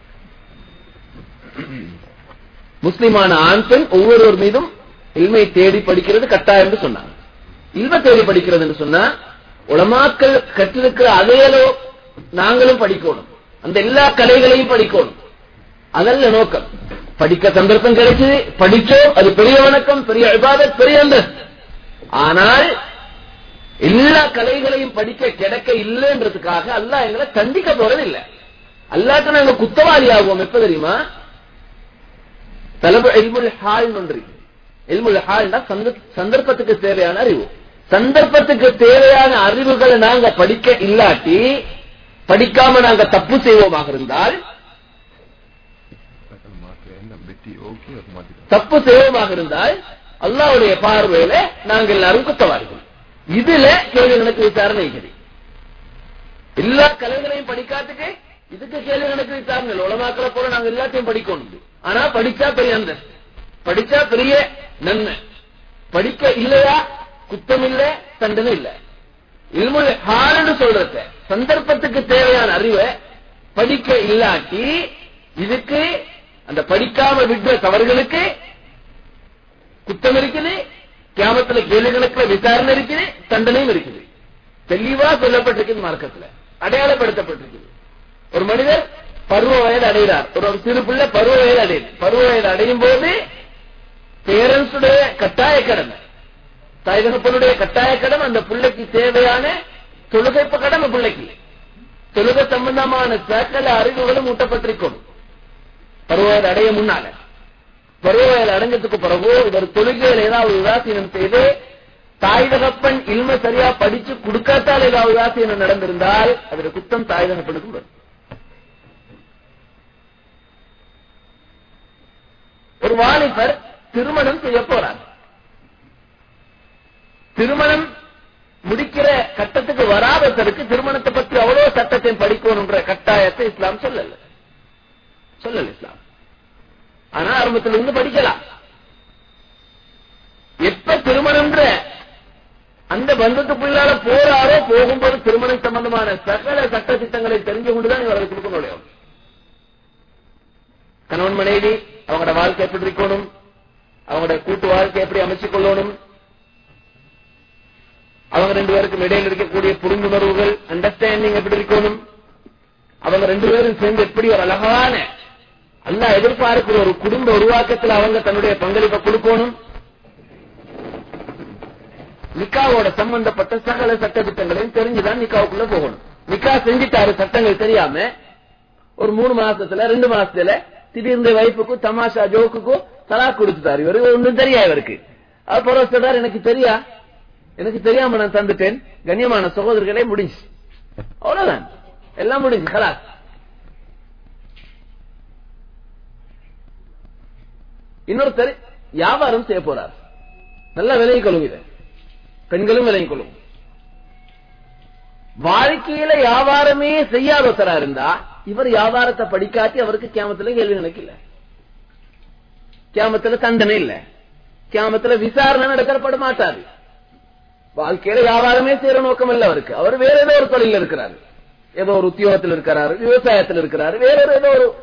முஸ்லிமான ஆண் பெண் ஒவ்வொருவர் மீதும் இல்மை தேடி படிக்கிறது கட்டாயம் என்று சொன்னாங்க இல்ம தேடி படிக்கிறது என்று சொன்னா உலமாக்கள் கற்றிருக்கிற அதேலோ நாங்களும் படிக்கணும் அந்த எல்லா கலைகளையும் படிக்கணும் அதல்ல நோக்கம் படிக்க சந்தர்ப்பம் கிடைச்சது படிச்சோம் அது பெரிய வணக்கம் பெரிய இபாதத் பெரிய அந்தஸ்து ஆனால் எல்லா கலைகளையும் படிக்க கிடைக்க இல்லைன்றதுக்காக அல்லாஹ் எங்களை கண்டிக்க போறது இல்ல அல்லாட்ட நாங்க குத்தவாளி ஆகுவோம் எப்ப தெரியுமா தலபு எல்முல் ஹால் ஒன்று எல்முல் ஹால்னா சந்தர்ப்பத்துக்கு தேவையான அறிவு சந்தர்ப்பத்துக்கு தேவையான அறிவுகளை நாங்க படிக்க இல்லாட்டி படிக்காம நாங்க தப்பு செய்வோமாக இருந்தால் தப்பு செய்வோமாக இருந்தால் அல்லாவுடைய பார்வையில நாங்கள் எல்லாரும் குத்தவாளிகள் இதுல கேள்வி கணக்கு விசாரணை இருக்குது எல்லா கலைகளையும் படிக்காதுக்கு இதுக்கு கேள்வி கணக்கு விசாரணை இல்லை. உலமாக்களை போல நாங்க எல்லாத்தையும் படிக்கணும் ஆனா படிச்சா பெரிய அந்தஸ்து படிச்சா பெரிய நன்மை படிக்க இல்லையா குத்தம் இல்ல தண்டனை இல்ல இல்முல் ஹால்னு சொல்றத சந்தர்ப்பத்துக்கு தேவையான அறிவை படிக்க இல்லாட்டி இதுக்கு அந்த படிக்காம விட்ட தவறுகளுக்கு குத்தம் இருக்குது கியாமத்துல கேள்வி கணக்குல விசாரணை இருக்குது தண்டனையும் இருக்குது தெளிவா சொல்லப்பட்டிருக்குது மார்க்கத்துல அடையாளப்படுத்தப்பட்டிருக்குது ஒரு மனிதர் பருவ வயது அடைகிறார் ஒரு ஒரு சிறு பிள்ளை பருவ வயது அடையுது பருவ வயது அடையும் போது பேரண்ட்ஸுடைய கட்டாய கடமை தாய் தகப்பனுடைய கட்டாய கடமை அந்த பிள்ளைக்கு தேவையான தொழுகைப்பு கடமை பிள்ளைக்கு தொழுகை சம்பந்தமான சகல அறிவுகளும் ஊட்டப்பட்டிருக்கும் பருவ வயது அடைய முன்னால பருவ வயது அடைஞ்சதுக்கு பிறகு இவர் தொழுகையில் ஏதாவது உதாசீனம் செய்து தாய் தகப்பன் இல்ம சரியா படிச்சு கொடுக்காத்தால் ஏதாவது உதாசீனம் நடந்திருந்தால் அதோட குத்தம் தாய் தகப்பனுக்கும் வரும் ஒரு வாலிபர் திருமணம் செய்ய போறார் திருமணம் முடிக்கிற கட்டத்துக்கு வராததற்கு திருமணத்தை பற்றி அவ்வளவு சட்டத்தை படிக்கணும்ன்ற கட்டாயத்தை இஸ்லாம் சொல்லல சொல்லல இஸ்லாம் ஆனா ஆரம்பத்தில் இருந்து படிக்கலாம் எப்ப திருமணம்ன்ற அந்த பந்தத்துக்குள்ளால போறாரோ போகும்போது திருமணம் சம்பந்தமான சகல சட்ட திட்டங்களை தெரிஞ்சு கொண்டுதான் இவரை கொடுக்க முடியும் கணவன் மனைவி அவங்களோட வாழ்க்கை எப்படி இருக்கணும் அவங்களோட கூட்டு வாழ்க்கை எப்படி அமைச்சுக் கொள்ளணும் அவங்க ரெண்டு பேருக்கும் இடையில் இருக்கக்கூடிய புரிந்துணர்வுகள் அண்டர்ஸ்டாண்டிங் எப்படி இருக்கணும் அவங்க ரெண்டு பேரும் சேர்ந்து எப்படி ஒரு அழகான அல்ல எதிர்பார்க்கிற ஒரு குடும்ப உருவாக்கத்தில் அவங்க தன்னுடைய பங்களிப்பை கொடுக்கணும் நிக்காவோட சம்பந்தப்பட்ட சகல சட்ட திட்டங்களையும் தெரிஞ்சுதான் நிக்காவுக்குள்ள போகணும் நிக்கா செஞ்சிட்டாரு சட்டங்கள் தெரியாம ஒரு மூணு மாசத்துல ரெண்டு மாசத்துல திடீர்னு வைப்புக்கு தமாஷா ஜோக்குக்கும் தலா கொடுத்துட்டாரு இவரு ஒன்றும் தெரியா இவருக்கு அப்புறம் சொல்றாரு எனக்கு தெரியா எனக்கு தெரியாம நான் தந்துட்டேன் கண்ணியமான சகோதரர்களே முடிஞ்சு அவ்வளவுதான் எல்லாம் முடிஞ்சு கலாஸ் இன்னொருத்தர் வியாபாரம் செய்ய போறார் நல்ல விலையை கொள்ளும் இதை பெண்களும் விலையை கொள்ளும் வாழ்க்கையில வியாபாரமே செய்யாதவரா இருந்தா இவர் வியாபாரத்தை படிக்காட்டி அவருக்கு கியாமத்துல கேள்வி நினைக்கல கியாமத்துல தண்டனை இல்ல கியாமத்துல விசாரணை நடக்கப்பட மாட்டாரு வாழ்க்கையில வியாபாரமே செய்யற நோக்கம் இல்ல அவருக்கு அவர் வேற ஏதோ ஒரு தொழில் இருக்கிறாரு ஏதோ ஒரு உத்தியோகத்தில் இருக்கிறாரு விவசாயத்தில் இருக்கிறாரு வேற ஒரு ஏதோ ஒரு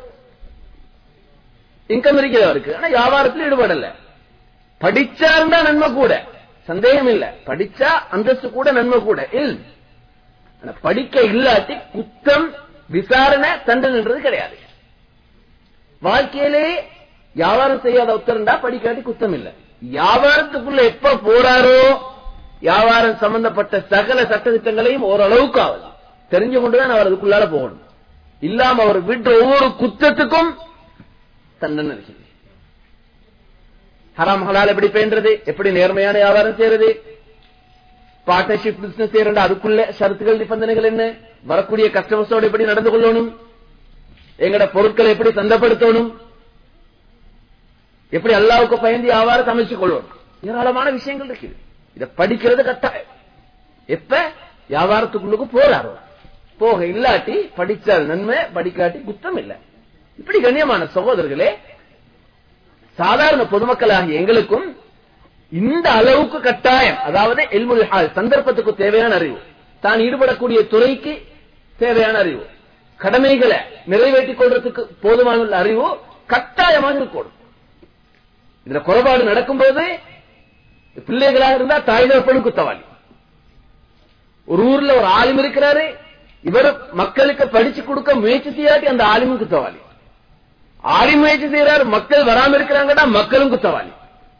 இன்கம் இருக்குது அவருக்கு ஆனா வியாபாரத்தில் ஈடுபடல படிச்சாருந்தா நன்மை கூட சந்தேகம் இல்ல படிச்சா அந்தஸ்து கூட நன்மை கூட இல் ஆனா படிக்க இல்லாட்டி குத்தம் விசாரணை தண்டனைன்றது கிடையாது வாழ்க்கையிலே வியாபாரம் செய்யாத உத்தரண்டா படிக்காட்டி குத்தம் இல்ல வியாபாரத்துக்குள்ள எப்ப போறாரோ வியாபாரம் சம்பந்தப்பட்ட சகல சட்டத்திட்டங்களையும் ஓரளவுக்கு ஆகுது தெரிஞ்சு கொண்டுதான் அவர் அதுக்குள்ளால போகணும் இல்லாம அவர் விட்ட ஒவ்வொரு குத்தத்துக்கும் தண்டனை இருக்குது ஹராம் ஹலால் எப்படி பேண்டது எப்படி நேர்மையான வியாபாரம் செய்யறது பார்ட்னர்ஷிப் பிசினஸ் செய்யறா அதுக்குள்ள ஷரத்துகள் நிபந்தனைகள் என்ன வரக்கூடிய கஸ்டமர்ஸோட எப்படி நடந்து கொள்ளணும் எங்கட பொருட்களை எப்படி சந்தப்படுத்தணும் எப்படி அல்லாவுக்கு பயந்து வியாபாரத்தை அமைச்சுக் கொள்ளணும் ஏராளமான விஷயங்கள் இருக்குது இத படிக்கிறது கட்டாயம் எப்ப வியாபாரத்துக்குள்ளுக்கு போறாரோ போக இல்லாட்டி படிச்சால் நன்மை படிக்காட்டி குத்தம் இல்லை இப்படி கண்ணியமான சகோதரர்களே சாதாரண பொதுமக்களாகிய எங்களுக்கும் இந்த அளவுக்கு கட்டாயம் அதாவது எல்முல் ஹால் சந்தர்ப்பத்துக்கு தேவையான அறிவு தான் ஈடுபடக்கூடிய துறைக்கு தேவையான அறிவு கடமைகளை நிறைவேற்றிக் கொள்றதுக்கு போதுமான உள்ள அறிவு கட்டாயமாக இருக்கணும் இதுல குறைபாடு நடக்கும்போது பிள்ளைகளாக இருந்தா தாய் தகப்பனும் குத்தவாளி ஒரு ஊர்ல ஒரு ஆலிம் இருக்கிறாரு இவர் மக்களுக்கு படிச்சு கொடுக்க முயற்சி செய்யாட்டி அந்த ஆலிமும் குத்தவாளி ஆலிம் முயற்சி செய்யறாரு மக்கள் வராம இருக்கிறாங்கன்னா மக்களும் குத்தவாளி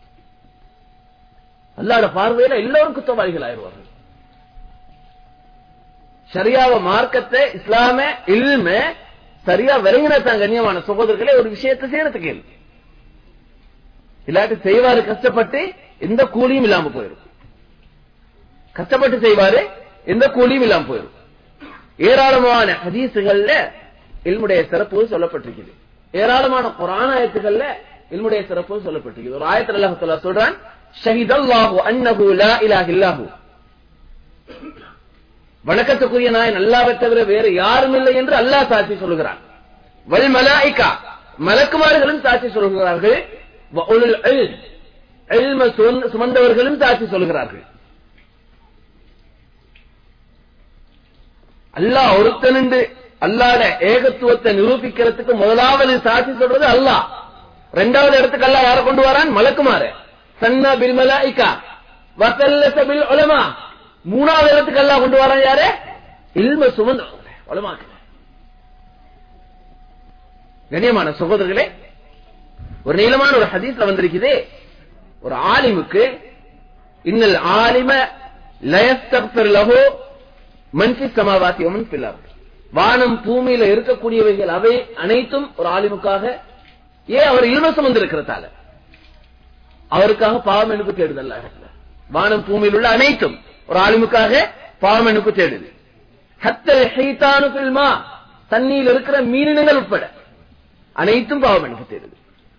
அல்லாட பார்வையில எல்லாரும் குத்தவாளிகள் ஆயிடுவார்கள் சரியாவ மார்க்கத்தை இஸ்லாம இல்ம சரியா விளங்கினத்தான் கண்ணியமான சகோதரர்களே ஒரு விஷயத்தை செய்யறதுக்கு இல்லை இல்லாட்டி செய்வாரு கஷ்டப்பட்டு எந்த கூலியும் இல்லாம போயிடும் கஷ்டப்பட்டு செய்வாரு எந்த கூலியும் இல்லாம போயிடும் ஏராளமான ஹதீசுகள்ல இல்முடைய சிறப்பு சொல்லப்பட்டிருக்குது ஏராளமான குரான் ஆயத்துகள்ல இல்முடைய சிறப்பு சொல்லப்பட்டிருக்குது ஒரு ஆயத்தில் அல்லாஹ் சொல்றான் ஷஹிதல்லாஹு அன்னஹு லா இலாஹ இல்லாஹு வணக்கத்துக்குரிய நாயன் அல்லாவை தவிர வேறு யாரும் இல்லை என்று அல்லாஹ் சாட்சி சொல்லுகிறான் வல் மலாயிகா மலக்குமார்களும் சாட்சி சொல்கிறார்கள் சுமந்தவர்களும் சாட்சி சொல்கிறார்கள் அல்லாஹ் ஒருத்தனுண்டு அல்லாட ஏகத்துவத்தை நிரூபிக்கிறதுக்கு முதலாவது சாட்சி சொல்றது அல்லாஹ் ரெண்டாவது இடத்துக்கு அல்லாஹ் யார கொண்டு வரான் மலக்குமாறு சன்னா பில் மலாயிகா வசல்ல பில் உலமா மூணாவது இடத்துக்கு அல்லாஹ் கொண்டு வரான் யாரு இல்ம சுமந்த உலமாக்கு கண்ணியமான சகோதரர்களே ஒரு நீளமான ஒரு ஹதீஸ்ல வந்திருக்குது ஒரு ஆலிமுக்கு இன்னல் ஆலிம லயஸ்தக்ஃபிர் லஹு மன்ஃபி சமாவாத்தி ஒமன் பில்லர் வானம் பூமியில இருக்கக்கூடியவைகள் அவை அனைத்தும் ஒரு ஆலிமுக்காக ஏன் அவர் இலவசம் வந்திருக்கிறதால அவருக்காக பாவம் எனக்கு தேடுதல்ல வானம் பூமியில் உள்ள அனைத்தும் ஒரு ஆலிமுக்காக பாவம் எனக்கு தேடுது ஹத்தல் ஹைத்தானு பில்மா தண்ணியில் இருக்கிற மீனினங்கள் உட்பட அனைத்தும் பாவம் எனக்கு தேடுது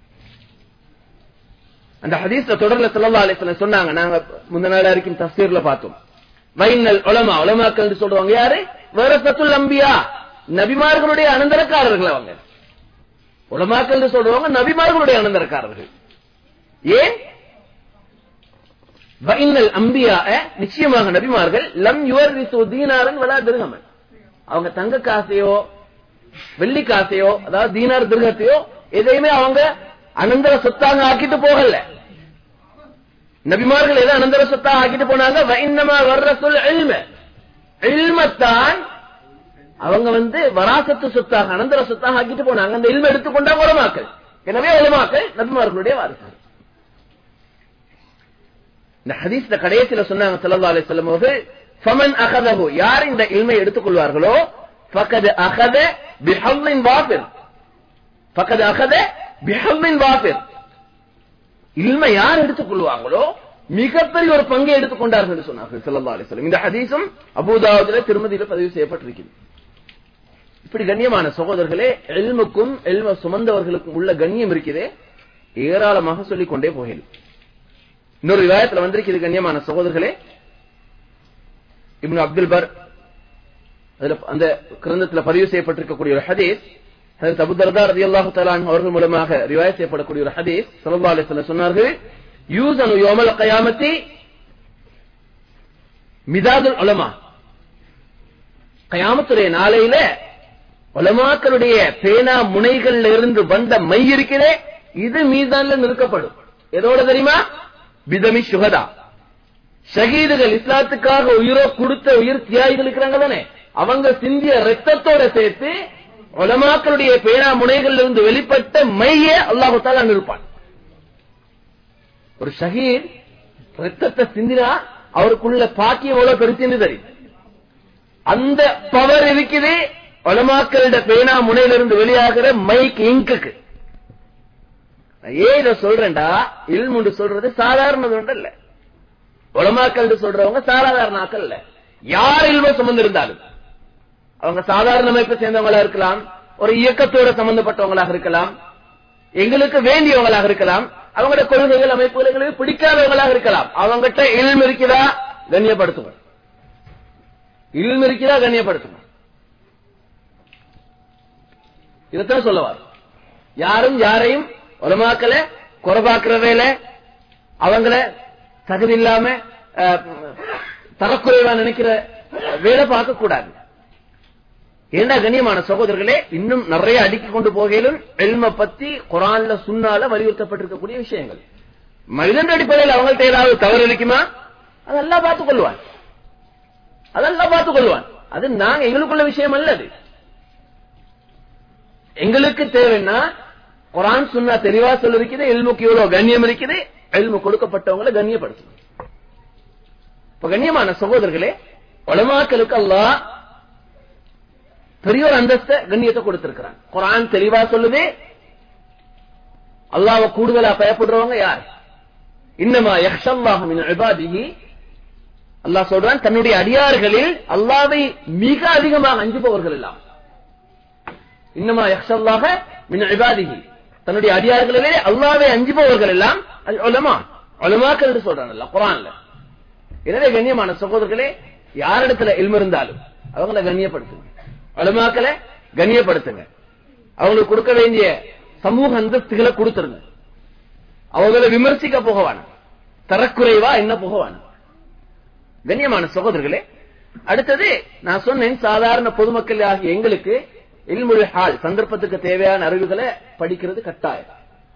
அந்த ஹதீஸ்ல தொடர்ல சொல்லா அலிஸ்லாம் சொன்னாங்க நாங்க முந்த நாள் வரைக்கும் தஸ்தீர்ல பார்த்தோம் வைனல் உலமா உலமாக்கள் சொல்றவங்க யாரு வேரசத்துல் அம்பியா நபிமார்களுடைய அனந்தரக்காரர்கள் அவங்க உலமாக்கள் சொல்றவங்க நபிமார்களுடைய அனந்தரக்காரர்கள் ஏன் வைனல் அம்பியா நிச்சயமாக நபிமார்கள் லம் யுவர் தீனாரன் வலா திருகமன் அவங்க தங்க காசையோ வெள்ளி காசையோ அதாவது தீனார் திருகத்தையோ எதையுமே அவங்க அனந்தர சொத்தாக ஆக்கிட்டு போகல நபிமார்கள் எதை அனந்தர சொத்தா ஆக்கிட்டு போனாங்க வைன்னமா வர்ற சொல் எல்ம எல்மத்தான் அவங்க வந்து வராசத்து சொத்தாக அனந்தர சொத்தாக ஆக்கிட்டு போனாங்க அந்த இல்ம எடுத்துக்கொண்டா உலமாக்கள் எனவே உலமாக்கள் நபிமார்களுடைய வாரிசு இந்த ஹதீஸ்ல கடைசியில சொன்னாங்க சல்லா அலி சொல்லும் போது ஃபமன் அகதஹு யார் இந்த இல்மை எடுத்துக்கொள்வார்களோ ஃபகத் அகத பிஹவ்வின் வாஃபிர் ஃபகத் அகத பிஹவ்வின் வாஃபிர் இல்மை யார் எடுத்துக் கொள்வாங்களோ மிகப்பெரிய ஒரு பங்கை எடுத்துக்கொண்டார்கள் என்று சொன்னார்கள் சல்லா அலிஸ்லம் இந்த ஹதீஸும் அபுதாவதுல திருமதியில பதிவு செய்யப்பட்டிருக்கிறது இப்படி கண்ணியமான சகோதரர்களே எல்முக்கும் எல்ம சுமந்தவர்களுக்கும் உள்ள கண்ணியம் இருக்கிறதே ஏராளமாக சொல்லிக் கொண்டே போகிறது இன்னொரு விவாயத்துல வந்திருக்கிறது கண்ணியமான சகோதரர்களே இப்னு அப்துல் பர் அதுல அந்த கிரந்தத்துல பதிவு செய்யப்பட்டிருக்கக்கூடிய ஒரு ஹதீஸ் ஹதரத் அபு தர்தா ரலியல்லாஹு தஆலா அவர்கள் மூலமாக ரிவாயத் செய்யப்படக்கூடிய ஒரு ஹதீஸ் ஸல்லல்லாஹு அலைஹி வஸல்லம் சொன்னார்கள் யூசனு யௌமல் கியாமத்தி மிதாதுல் உலமா கயாமத்துடைய நாளையில உலமாக்களுடைய பேனா முனைகள்ல இருந்து வந்த மை இருக்கிறே இது மீதான்ல நிறுக்கப்படும் எதோட தெரியுமா பிதமி சுகதா ஷஹீதுகள் இஸ்லாத்துக்காக உயிரோ கொடுத்த உயிர் தியாகிகள் இருக்கிறாங்க தானே அவங்க சிந்திய ரத்தத்தோட சேர்த்து உலமாக்களுடைய பேனா முனைகள்ல இருந்து வெளிப்பட்ட மைய அல்லாஹு தாலா நிற்பான் ஒரு ஷஹீத் ரத்தத்தை சிந்தினா அவருக்குள்ள பாக்கியம் எவ்வளவு பெருசுன்னு தெரியும் அந்த பவர் இருக்குது உலமாக்களிட பேனா முனையிலிருந்து வெளியாகிற மைக் இங்குக்கு ஏன் இதை சொல்றேன்டா இல்முண்டு சொல்றது சாதாரணது ஒன்று இல்ல உலமாக்கள் சொல்றவங்க சாதாரண ஆக்கள் இல்ல யார் இல்ம சுமந்திருந்தாலும் அவங்க சாதாரண அமைப்பை சேர்ந்தவங்களா இருக்கலாம் ஒரு இயக்கத்தோட சம்பந்தப்பட்டவங்களாக இருக்கலாம் எங்களுக்கு வேண்டியவங்களாக இருக்கலாம் அவங்களோட கொள்கைகள் அமைப்புகள் எங்களுக்கு பிடிக்காதவங்களாக இருக்கலாம் அவங்ககிட்ட இல்ம் இருக்கிறதா கண்ணியப்படுத்துவோம் இல்ம் இருக்கிறதா கண்ணியப்படுத்துவோம் இதைத்தான் சொல்லவார் யாரும் யாரையும் உலமாக்கல குறைபாக்குறவேல அவங்கள தகுதி இல்லாம அஹ், தரக்குறைவா நினைக்கிற வேலை பார்க்க கூடாது ஏண்டா கண்ணியமான சகோதரர்களே இன்னும் நிறைய அடுக்கி கொண்டு போகையிலும் எல்ம பத்தி குரான்ல சுன்னால வலியுறுத்தப்பட்டிருக்கக்கூடிய விஷயங்கள் மனிதன் அடிப்படையில் அவங்கள்ட்ட ஏதாவது தவறு இருக்குமா அதெல்லாம் பார்த்துக் கொள்வான் அதெல்லாம் பார்த்துக் கொள்வான் அது நாங்க எங்களுக்குள்ள விஷயம் அல்ல அது எங்களுக்கு தேவைன்னா குரான் சுன்னா தெளிவா சொல்லிருக்குது எல்முக்கு எவ்வளவு கண்ணியம் இருக்குது எல்மு கொடுக்கப்பட்டவங்களை கண்ணியப்படுத்தணும் இப்ப கண்ணியமான சகோதரர்களே உலமாக்களுக்கு அல்லாஹ் பெரிய ஒரு அந்தஸ்த கண்ணியத்தை கொடுத்திருக்கிறான் குரான் தெளிவா சொல்லுது அல்லாஹ்வை கூடுதலா பயப்படுறவங்க யார் இன்னமா யக்ஷல்லாஹு மின் இபாதிஹி அல்லாஹ் சொல்றான் தன்னுடைய அடியார்களில் அல்லாஹ்வை மிக அதிகமாக அஞ்சுபவர்கள் எல்லாம் இன்னமா யக்ஷல்லாஹ மின் இபாதிஹி தன்னுடைய அடியார்களிலே அல்லாஹ்வை அஞ்சுபவர்கள் எல்லாம் அல் உலமா உலமாக்கள் என்று சொல்றான் அல்லாஹ் குர்ஆன்ல எனவே கண்ணியமான சகோதரர்களே யாரிடத்துல இல்மு இருந்தாலும் அவங்கள கண்ணியப்படுத்துங்க உலமாக்களை கண்ணியப்படுத்துங்க அவங்களுக்கு கொடுக்க வேண்டிய சமூக அந்தஸ்துகளை கொடுத்துருங்க அவங்கள விமர்சிக்க போகவான தரக்குறைவா என்ன போகவான கண்ணியமான சகோதரர்களே அடுத்தது நான் சொன்னேன் சாதாரண பொதுமக்கள் ஆகிய எங்களுக்கு இல்முல் ஹால் சந்தர்ப்பத்துக்கு தேவையான அறிவுகளை படிக்கிறது கட்டாயம்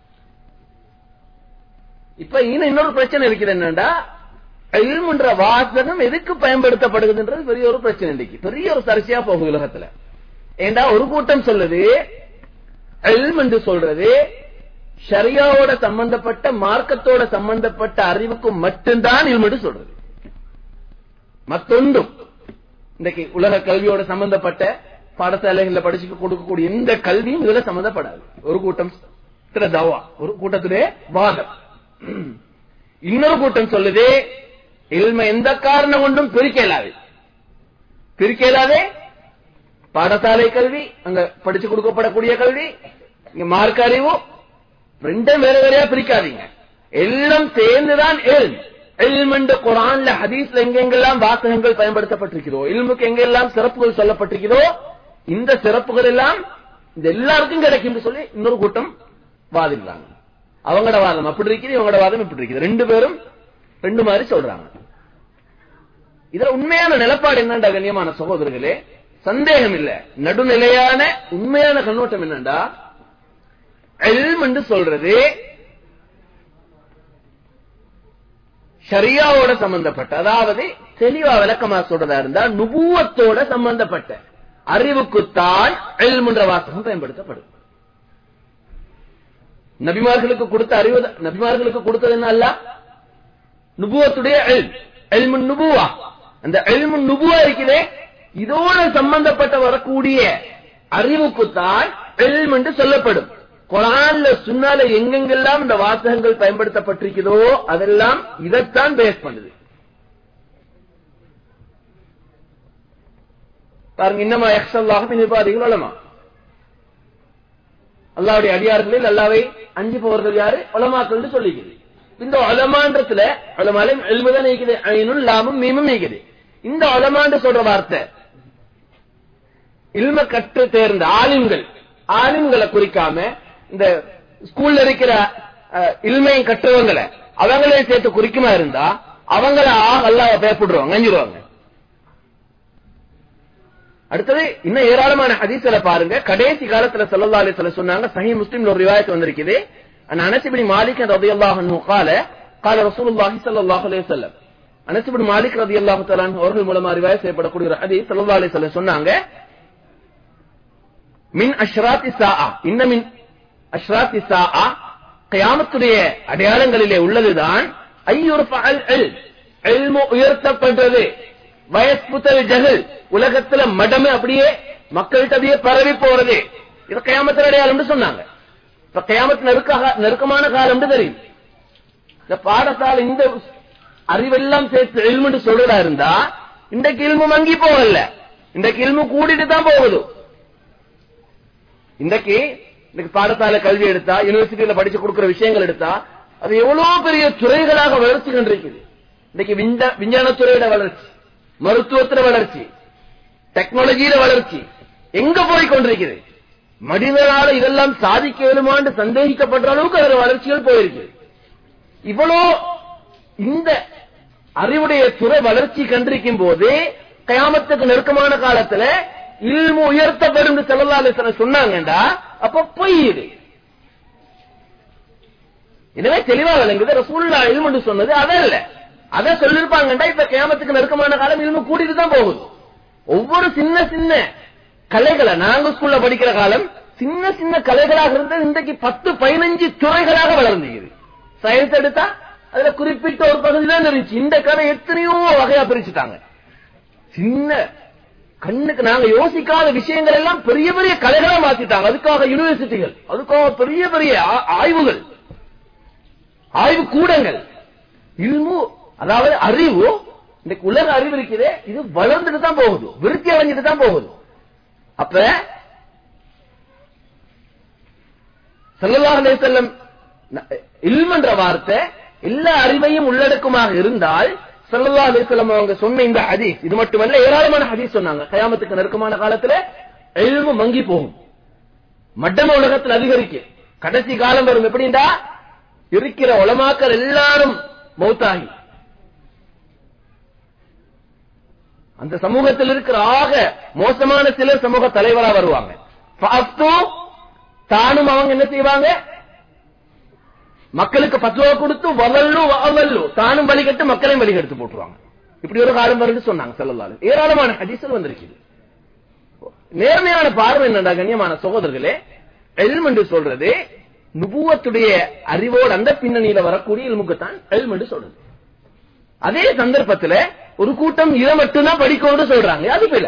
இப்ப இன்னும் இன்னொரு பிரச்சனை இருக்குது என்னன்னா இல்முன்ற வாசகம் எதுக்கு பயன்படுத்தப்படுகிறதுன்றது பெரிய ஒரு பிரச்சனை இன்னைக்கு பெரிய ஒரு சர்ச்சையா போகுது உலகத்துல ஏண்டா ஒரு கூட்டம் சொல்லுது இல்ம் என்று சொல்றது ஷரியாவோட சம்பந்தப்பட்ட மார்க்கத்தோட சம்பந்தப்பட்ட அறிவுக்கு மட்டும்தான் இல்ம் என்று சொல்றது மத்தொன்றும் இன்றைக்கு உலக கல்வியோட சம்பந்தப்பட்ட பாடசாலைகள்ல படிச்சு கொடுக்கக்கூடிய எந்த கல்வியும் இதுல சம்பந்தப்படாது ஒரு கூட்டம் தவா ஒரு கூட்டத்துடைய வாதம் இன்னொரு கூட்டம் சொல்லுது இல்ம எந்த காரணம் கொண்டும் பிரிக்க இயலாது பிரிக்க இயலாதே பாடசாலை கல்வி அங்க படிச்சு கொடுக்கப்படக்கூடிய கல்வி இங்க மார்க்க அறிவு ரெண்டும் வேற வேறையா பிரிக்காதீங்க எல்லாம் சேர்ந்துதான் எல்ம் எல்ம் என்று குரான்ல ஹதீஸ்ல எங்கெங்கெல்லாம் வாசகங்கள் பயன்படுத்தப்பட்டிருக்கிறதோ இல்முக்கு எங்கெல்லாம் சிறப்புகள் சொல்லப்பட்டிருக்கிறதோ இந்த சிறப்புகள் எல்லாம் இந்த எல்லாருக்கும் கிடைக்கும் சொல்லி இன்னொரு கூட்டம் வாதிடுறாங்க அவங்களோட வாதம் அப்படி இருக்குது இவங்களோட வாதம் இப்படி இருக்குது ரெண்டு பேரும் ரெண்டு மாதிரி சொல்றாங்க இதுல உண்மையான நிலப்பாடு என்னண்டா கண்ணியமான சகோதரர்களே சந்தேகம் இல்ல நடுநிலையான உண்மையான கண்ணோட்டம் என்னண்டா எல்ம் என்று சொல்றது ஷரியாவோட சம்பந்தப்பட்ட அதாவது தெளிவா விளக்கமா சொல்றதா இருந்தா நுபுவத்தோட சம்பந்தப்பட்ட அறிவுக்குத்தான் எல்முன்ற வாசகம் பயன்படுத்தப்படும் நபிமார்களுக்கு கொடுத்த அறிவு நபிமார்களுக்கு கொடுத்தது என்ன அல்ல நுபுவத்துடைய எல் எல்முன் நுபுவா அந்த எல்முன் நுபுவா இருக்குதே இதோட சம்பந்தப்பட்ட வரக்கூடிய அறிவுக்குத்தான் எல்ம் என்று சொல்லப்படும் குரான்ல சுன்னால எங்கெங்கெல்லாம் இந்த வாசகங்கள் பயன்படுத்தப்பட்டிருக்கிறதோ அதெல்லாம் இதைத்தான் பேஸ் பண்ணுது பாருங்க இன்னமா எக்ஸல்லாக நிர்வாகிகள் வளமா அல்லாவுடைய அடியார்களில் அல்லாவை அஞ்சு போவர்கள் யாரு உலமாக்கள் சொல்லிக்குது இந்த உலமான்றத்துல உலமாலையும் எழுபதான் நீக்குது ஐனும் லாமும் மீமும் நீக்குது இந்த உலமாண்டு சொல்ற வார்த்தை இல்ம கற்று தேர்ந்த ஆலிம்கள் ஆலிம்களை குறிக்காம இந்த ஸ்கூல்ல இருக்கிற இல்மையும் கற்றவங்களை அவங்களையும் சேர்த்து குறிக்குமா இருந்தா அவங்கள அல்லாவ பயப்படுவாங்க அஞ்சிருவாங்க அடுத்தது இன்னும் ஏராளமான ஹதீஸ்ல பாருங்க கடைசி காலத்துல சல்லல்லா அலி சொல்ல சொன்னாங்க சஹி முஸ்லிம்ல ஒரு ரிவாயத் வந்திருக்குது அனஸ் இப்னு மாலிக் ரலியல்லாஹு அன்ஹு قال قال رسول الله صلى الله عليه وسلم அனஸ் இப்னு மாலிக் ரலியல்லாஹு தஆலா அன்ஹு அவர்கள் மூலமா ரிவாயத் செய்யப்படக்கூடிய ஒரு ஹதீஸ் ஸல்லல்லாஹு அலைஹி வஸல்லம் சொன்னாங்க மின் அஷ்ராத்தி சாஆ இன்ன மின் அஷ்ராத்தி சாஆ கியாமத்துடைய அடையாளங்களிலே உள்ளதுதான் ஐயுர் ஃபஅல் இல் இல்மு உயர்த்தப்பட்டது வயஸ்புத்தல் ஜஹல் உலகத்துல மடமே அப்படியே மக்கள்கிட்ட அப்படியே பரவி போறது இது கயாமத்தில் அடையாளம்னு சொன்னாங்க இப்ப கயாமத்து நெருக்க நெருக்கமான காலம்னு தெரியும் இந்த பாடசாலை இந்த அறிவெல்லாம் சேர்த்து இல்முன்னு சொல்றதா இருந்தா இன்றைக்கு இல்மு மங்கி போகல இன்றைக்கு இல்மு கூடிட்டு தான் போகுது இன்றைக்கு இன்னைக்கு பாடசாலை கல்வி எடுத்தா யூனிவர்சிட்டியில படிச்சு கொடுக்கிற விஷயங்கள் எடுத்தா அது எவ்வளவு பெரிய துறைகளாக வளர்ச்சி கண்டிருக்குது இன்னைக்கு விஞ்ஞா- விஞ்ஞானத்துறையோட வளர்ச்சி மருத்துவத்துல வளர்ச்சி டெக்னாலஜியில வளர்ச்சி எங்க போய் கொண்டிருக்கிறது மனிதனால இதெல்லாம் சாதிக்க வேணுமான்னு சந்தேகிக்கப்படுற அளவுக்கு அதுல வளர்ச்சிகள் போயிருக்கு இவ்வளோ இந்த அறிவுடைய துறை வளர்ச்சி கண்டிருக்கும் போது கயாமத்துக்கு நெருக்கமான காலத்துல இல்மு உயர்த்தப்படும் செல்லலால சொன்னாங்கடா அப்ப பொய் இது எனவே தெளிவா விளங்குது ரசூல்லா இல்முன்னு சொன்னது அதல்ல அதை சொல்லிருப்பாங்கடா இப்ப கயாமத்துக்கு நெருக்கமான காலம் இல்மு கூட்டிட்டு தான் போகுது ஒவ்வொரு சின்ன சின்ன கலைகளை நாங்க ஸ்கூல்ல படிக்கிற காலம் சின்ன சின்ன கலைகளாக இருந்தது இன்றைக்கு பத்து பதினஞ்சு துறைகளாக வளர்ந்துகிறது சயின்ஸ் எடுத்தா அதுல குறிப்பிட்ட ஒரு பகுதி தான் இருந்துச்சு இந்த கதை எத்தனையோ வகையா பிரிச்சுட்டாங்க சின்ன கண்ணுக்கு நாங்க யோசிக்காத விஷயங்கள் எல்லாம் பெரிய பெரிய கலைகளா மாத்திட்டாங்க அதுக்காக யூனிவர்சிட்டிகள் அதுக்காக பெரிய பெரிய ஆ- ஆய்வுகள் ஆய்வு கூடங்கள் இல்மு அதாவது அறிவு இன்னைக்கு உலக அறிவு இருக்குதே இது வளர்ந்துட்டு தான் போகுது விருத்தி அடைஞ்சிட்டு தான் போகுது அப்ப ஸல்லல்லாஹு அலைஹி வஸல்லம் ந- இல்ம் என்ற வார்த்தை எல்லா அறிவையும் உள்ளடக்கமாக இருந்தால் ஸல்லல்லாஹு அலைஹி வஸல்லம் அவங்க சொன்ன இந்த ஹதீஸ் இது மட்டுமல்ல ஏராளமான ஹதீஸ் சொன்னாங்க கயாமத்துக்கு நெருக்கமான காலத்துல இல்மு மங்கி போகும் மட்டம உலகத்தில் அதிகரிக்கும் கடைசி காலம் வரும் எப்படின்னா இருக்கிற உலமாக்கள் எல்லாரும் மௌத்தாகி அந்த சமூகத்தில் இருக்கிற ஆக மோசமான சிலர் சமூக தலைவரா வருவாங்க ஃபஅஃப்து, தானும் அவங்க என்ன செய்வாங்க மக்களுக்கு பத்துவா கொடுத்து வதல்லு வஅவல்லு தானும் வழிகட்டு மக்களையும் வழிகெடுத்து போட்டுருவாங்க இப்படி ஒரு காலம் வரும்னு சொன்னாங்க ஸல்லல்லாஹு ஏராளமான ஹதீஸ்கள் வந்திருக்குது நேர்மையான பார்வை என்னடா கண்ணியமான சகோதரர்களே எல்ம் என்று சொல்றது நுபுவத்துடைய அறிவோடு அந்த பின்னணியில வரக்கூடிய இல்முக்குத்தான் எல்ம் என்று சொல்றது அதே சந்தர்ப்பத்துல ஒரு கூட்டம் இதை மட்டும்தான் படிக்கணும்னு சொல்றாங்க அது பில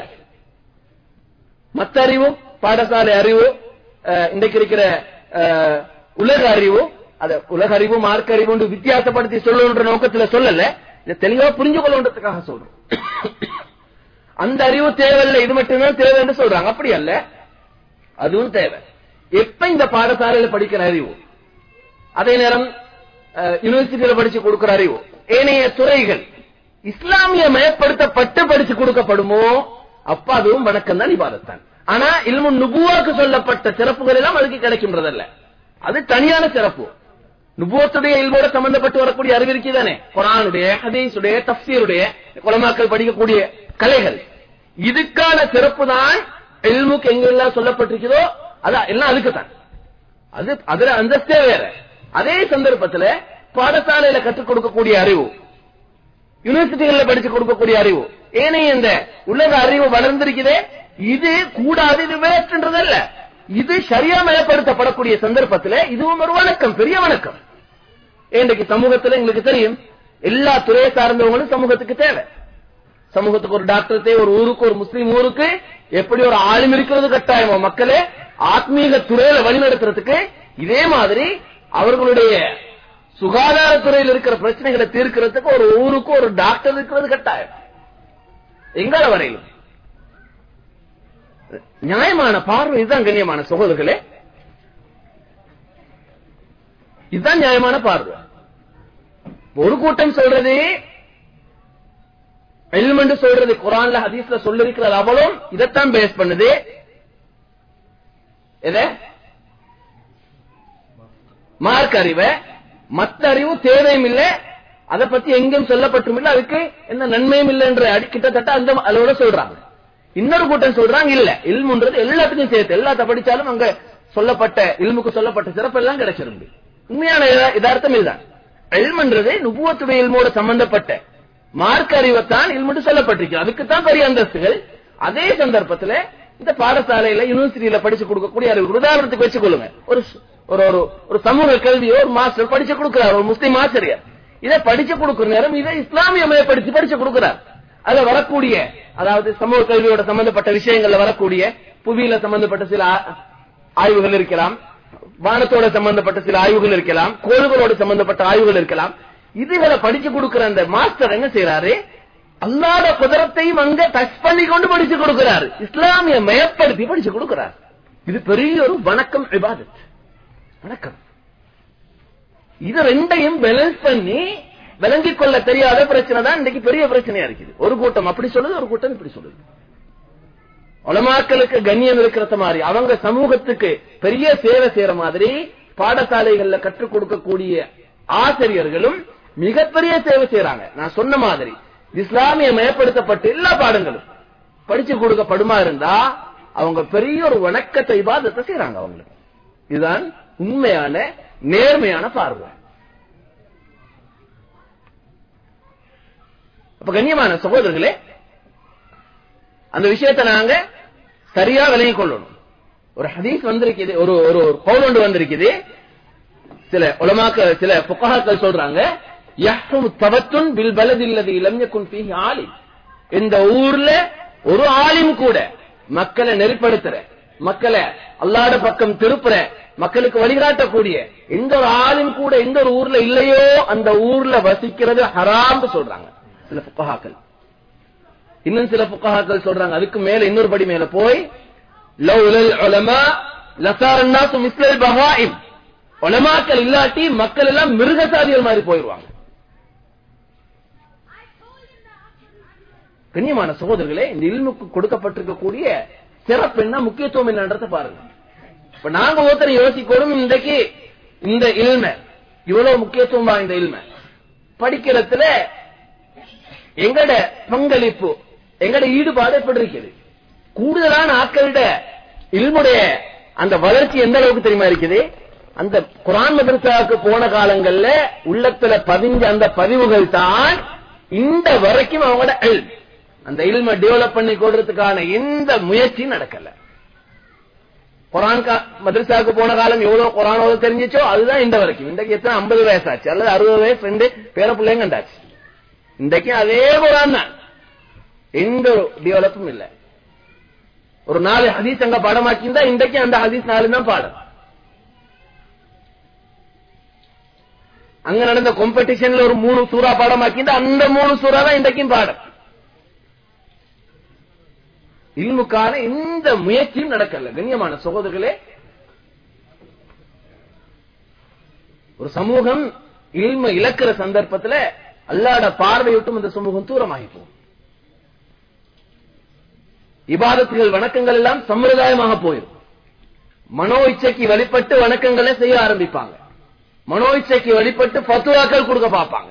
மத்த அறிவு பாடசாலை அறிவு அஹ், இன்றைக்கு இருக்கிற அஹ், உலக அறிவு அத உலக அறிவு மார்க்க அறிவு வித்தியாசப்படுத்தி சொல்லணுன்ற நோக்கத்துல சொல்லல இதை தெளிவா புரிஞ்சு கொள்ளணுன்றதுக்காக சொல்றோம் அந்த அறிவு தேவையில்லை இது மட்டும்தான் தேவை என்று சொல்றாங்க அப்படி அல்ல அதுவும் தேவை எப்ப இந்த பாடசாலையில படிக்கிற அறிவு அதே நேரம் அஹ், யூனிவர்சிட்டியில படிச்சு கொடுக்கிற அறிவு ஏனைய துறைகள் இஸ்லாமிய மயப்படுத்தப்பட்டு படிச்சு கொடுக்கப்படுமோ அப்ப அதுவும் வணக்கம் தான் இபாதத்தான் ஆனா இல்மு நுபுவாக்கு சொல்லப்பட்ட சிறப்புகள் எல்லாம் அதுக்கு கிடைக்கின்றதல்ல அது தனியான சிறப்பு நுபுவத்துடைய இல்மோட சம்பந்தப்பட்டு வரக்கூடிய அறிவு இருக்குதானே குரானுடைய ஹதீஸுடைய தப்சீருடைய குலமாக்கள் படிக்கக்கூடிய கலைகள் இதுக்கான சிறப்பு தான் இல்முக்கு எங்கெல்லாம் சொல்லப்பட்டிருக்கிறதோ அதான் எல்லாம் அதுக்கு தான் அது அதுல அந்தஸ்தே வேற அதே சந்தர்ப்பத்துல பாடசாலையில கற்றுக் கொடுக்கக்கூடிய அறிவு யூனிவர்சிட்டிகள்ல படிச்சு கொடுக்கக்கூடிய அறிவு ஏனைய இந்த உலக அறிவு வளர்ந்திருக்குதே இது கூடாது இது வேற்றுன்றதல்ல இது சரியா மயப்படுத்தப்படக்கூடிய சந்தர்ப்பத்துல இதுவும் ஒரு வணக்கம் பெரிய வணக்கம் இன்றைக்கு சமூகத்துல எங்களுக்கு தெரியும் எல்லா துறையை சார்ந்தவங்களும் சமூகத்துக்கு தேவை சமூகத்துக்கு ஒரு டாக்டர் தேவை ஒரு ஊருக்கு ஒரு முஸ்லீம் ஊருக்கு எப்படி ஒரு ஆளும் இருக்கிறது கட்டாயமோ மக்களே ஆத்மீக துறையில வழிநடத்துறதுக்கு இதே மாதிரி அவர்களுடைய சுகாதாரத்துறையில் இருக்கிற பிரச்சனைகளை தீர்க்கிறதுக்கு ஒரு ஊருக்கு ஒரு டாக்டர் இருக்கிறது கட்டாயம் எங்கால வரையிலும் நியாயமான பார்வை இதுதான் கண்ணியமான சகோதரர்களே இதுதான் நியாயமான பார்வை ஒரு கூட்டம் சொல்றது இல்ம் என்று சொல்றது குரான்ல ஹதீஸ்ல சொல்லிருக்கிறது அவளும் இதைத்தான் பேஸ் பண்ணுது எதை மார்க் அறிவை மத்த அறிவு தேவையும் இல்லை அதை பத்தி எங்கும் சொல்லப்பட்டும் இல்லை அதுக்கு என்ன நன்மையும் இல்லை என்ற அடி- கிட்டத்தட்ட அந்த அளவோட சொல்றாங்க இன்னொரு கூட்டம் சொல்றாங்க இல்ல இல்முன்றது எல்லாத்துக்கும் சேர்த்து எல்லாத்த படிச்சாலும் அங்க சொல்லப்பட்ட இல்முக்கு சொல்லப்பட்ட சிறப்பு எல்லாம் கிடைச்சிருந்து உண்மையான யதா- யதார்த்தம் இதுதான் இல்முன்றது நுபுவத்துடைய இல்மோட சம்பந்தப்பட்ட மார்க் அறிவைத்தான் இல்முன்னு சொல்லப்பட்டிருக்கு அதுக்குத்தான் பெரிய அந்தஸ்துகள் அதே சந்தர்ப்பத்துல இந்த பாடசாலையில யூனிவர்சிட்டியில படிச்சு கொடுக்கக்கூடிய அறிவு உதாரணத்துக்கு வச்சுக்கொள்ளுங்க ஒரு ஸ்- ஒரு ஒரு ஒரு சமூக கல்வியோ ஒரு மாஸ்டர் படிச்சு கொடுக்கிறார் ஒரு முஸ்லீம் ஆசிரியர் இதை படிச்சு கொடுக்கிற நேரம் இதை இஸ்லாமிய மயப்படுத்தி படிச்சு கொடுக்கிறார் அதுல வரக்கூடிய அதாவது சமூக கல்வியோட சம்பந்தப்பட்ட விஷயங்கள்ல வரக்கூடிய புவியில சம்பந்தப்பட்ட சில ஆ- ஆய்வுகள் இருக்கலாம் வானத்தோட சம்பந்தப்பட்ட சில ஆய்வுகள் இருக்கலாம் கோள்களோட சம்பந்தப்பட்ட ஆய்வுகள் இருக்கலாம் இதுகளை படிச்சு கொடுக்கிற அந்த மாஸ்டர் என்ன செய்யறாரு அல்லாத குதிரத்தையும் அங்க டச் பண்ணி கொண்டு படிச்சு கொடுக்கிறார் இஸ்லாமிய மயப்படுத்தி படிச்சு கொடுக்கிறார் இது பெரிய ஒரு வணக்கம் இபாதத் வணக்கம் இது ரெண்டையும் பேலன்ஸ் பண்ணி விளங்கிக் கொள்ள தெரியாத பிரச்சனை தான் இன்னைக்கு பெரிய பிரச்சனையா இருக்குது ஒரு கூட்டம் அப்படி சொல்லுது ஒரு கூட்டம் இப்படி சொல்லுது உலமாக்களுக்கு கண்ணியம் இருக்கிறத மாதிரி அவங்க சமூகத்துக்கு பெரிய சேவை செய்யற மாதிரி பாடசாலைகள்ல கற்றுக் கொடுக்கக்கூடிய ஆசிரியர்களும் மிகப்பெரிய சேவை செய்யறாங்க நான் சொன்ன மாதிரி இஸ்லாமிய மயப்படுத்தப்பட்ட எல்லா பாடங்களும் படிச்சு கொடுக்கப்படுமா இருந்தா அவங்க பெரிய ஒரு வணக்கத்தை இபாதத்தை செய்யறாங்க அவங்களுக்கு இதுதான் உண்மையான நேர்மையான பார்வை அப்ப கண்ணியமான சகோதரர்களே அந்த விஷயத்தை நாங்க சரியா விளங்கிக் கொள்ளணும் ஒரு ஹதீஸ் வந்திருக்குது ஒரு ஒரு ஒரு கவுல் ஒன்று வந்திருக்குது சில உலமாக்க சில புக்கஹாக்கள் சொல்றாங்க யஹ்ரும் தவத்துன் பில் பலதில்லதி லம் யகுன் ஃபீஹி ஆலிம் இந்த ஊர்ல ஒரு ஆலிம் கூட மக்களை நெறிப்படுத்துற மக்களை அல்லாட பக்கம் திருப்புற மக்களுக்கு வழிகாட்டக்கூடிய எந்த ஒரு ஆளும் கூட எந்த ஒரு ஊர்ல இல்லையோ அந்த ஊர்ல வசிக்கிறது ஹராம்னு சொல்றாங்க சில புக்கஹாக்கள் இன்னும் சில புக்கஹாக்கள் சொல்றாங்க அதுக்கு மேல இன்னொரு படி மேல போய் லவ்லல் உலமா லசாரன்னாசு மிஸ்லல் பஹாயிம் உலமாக்கள் இல்லாட்டி மக்கள் எல்லாம் மிருகசாதிகள் மாதிரி போயிருவாங்க கண்ணியமான சகோதரர்களே இந்த இல்முக்கு கொடுக்கப்பட்டிருக்கக்கூடிய சிறப்பு என்ன முக்கியத்துவம் என்னன்றத பாருங்க இப்ப நாங்க ஒருத்தர் யோசிக்கணும் இன்றைக்கு இந்த இல்ம இவ்வளவு முக்கியத்துவம் வாய்ந்த இல்ம படிக்கிறதுல எங்கட பங்களிப்பு எங்கட ஈடுபாடு எப்படி இருக்குது கூடுதலான ஆட்களிட இல்முடைய அந்த வளர்ச்சி எந்த அளவுக்கு தெரியுமா இருக்குது அந்த குரான் மதரசாவுக்கு போன காலங்கள்ல உள்ளத்துல பதிஞ்ச அந்த பதிவுகள் தான் இந்த வரைக்கும் அவங்களோட இல்ம் அந்த இல்ம டெவலப் பண்ணி கொடுறதுக்கான எந்த முயற்சியும் நடக்கல குரான் மதரசாவுக்கு போன காலம் எவ்வளவு குரானோட தெரிஞ்சிச்சோ அதுதான் இந்த வரைக்கும் இன்றைக்கு எத்தனை ஐம்பது வயசாச்சு அல்லது அறுபது வயசு ரெண்டு பேர பிள்ளைங்க கண்டாச்சு இன்றைக்கு அதே குரான் தான் எந்த டெவலப்பும் இல்ல ஒரு நாலு ஹதீஸ் அங்க பாடமாக்கியிருந்தா இன்றைக்கு அந்த ஹதீஸ் நாலு தான் பாடம் அங்க நடந்த காம்படிஷன்ல ஒரு மூணு சூறா பாடமாக்கியிருந்தா அந்த மூணு சூறா தான் இன்றைக்கும் பாடம் இல்முக்கான எந்த முயற்சியும் நடக்கல கண்ணியமான சகோதரர்களே ஒரு சமூகம் இல்ம இழக்கிற சந்தர்ப்பத்துல அல்லாட பார்வையிட்டும் அந்த சமூகம் தூரமாகி போகும் இபாதத்துகள் வணக்கங்கள் எல்லாம் சம்பிரதாயமாக போயிடும் மனோ இச்சைக்கு வழிபட்டு வணக்கங்களை செய்ய ஆரம்பிப்பாங்க மனோ இச்சைக்கு வழிபட்டு பத்துவாக்கள் கொடுக்க பார்ப்பாங்க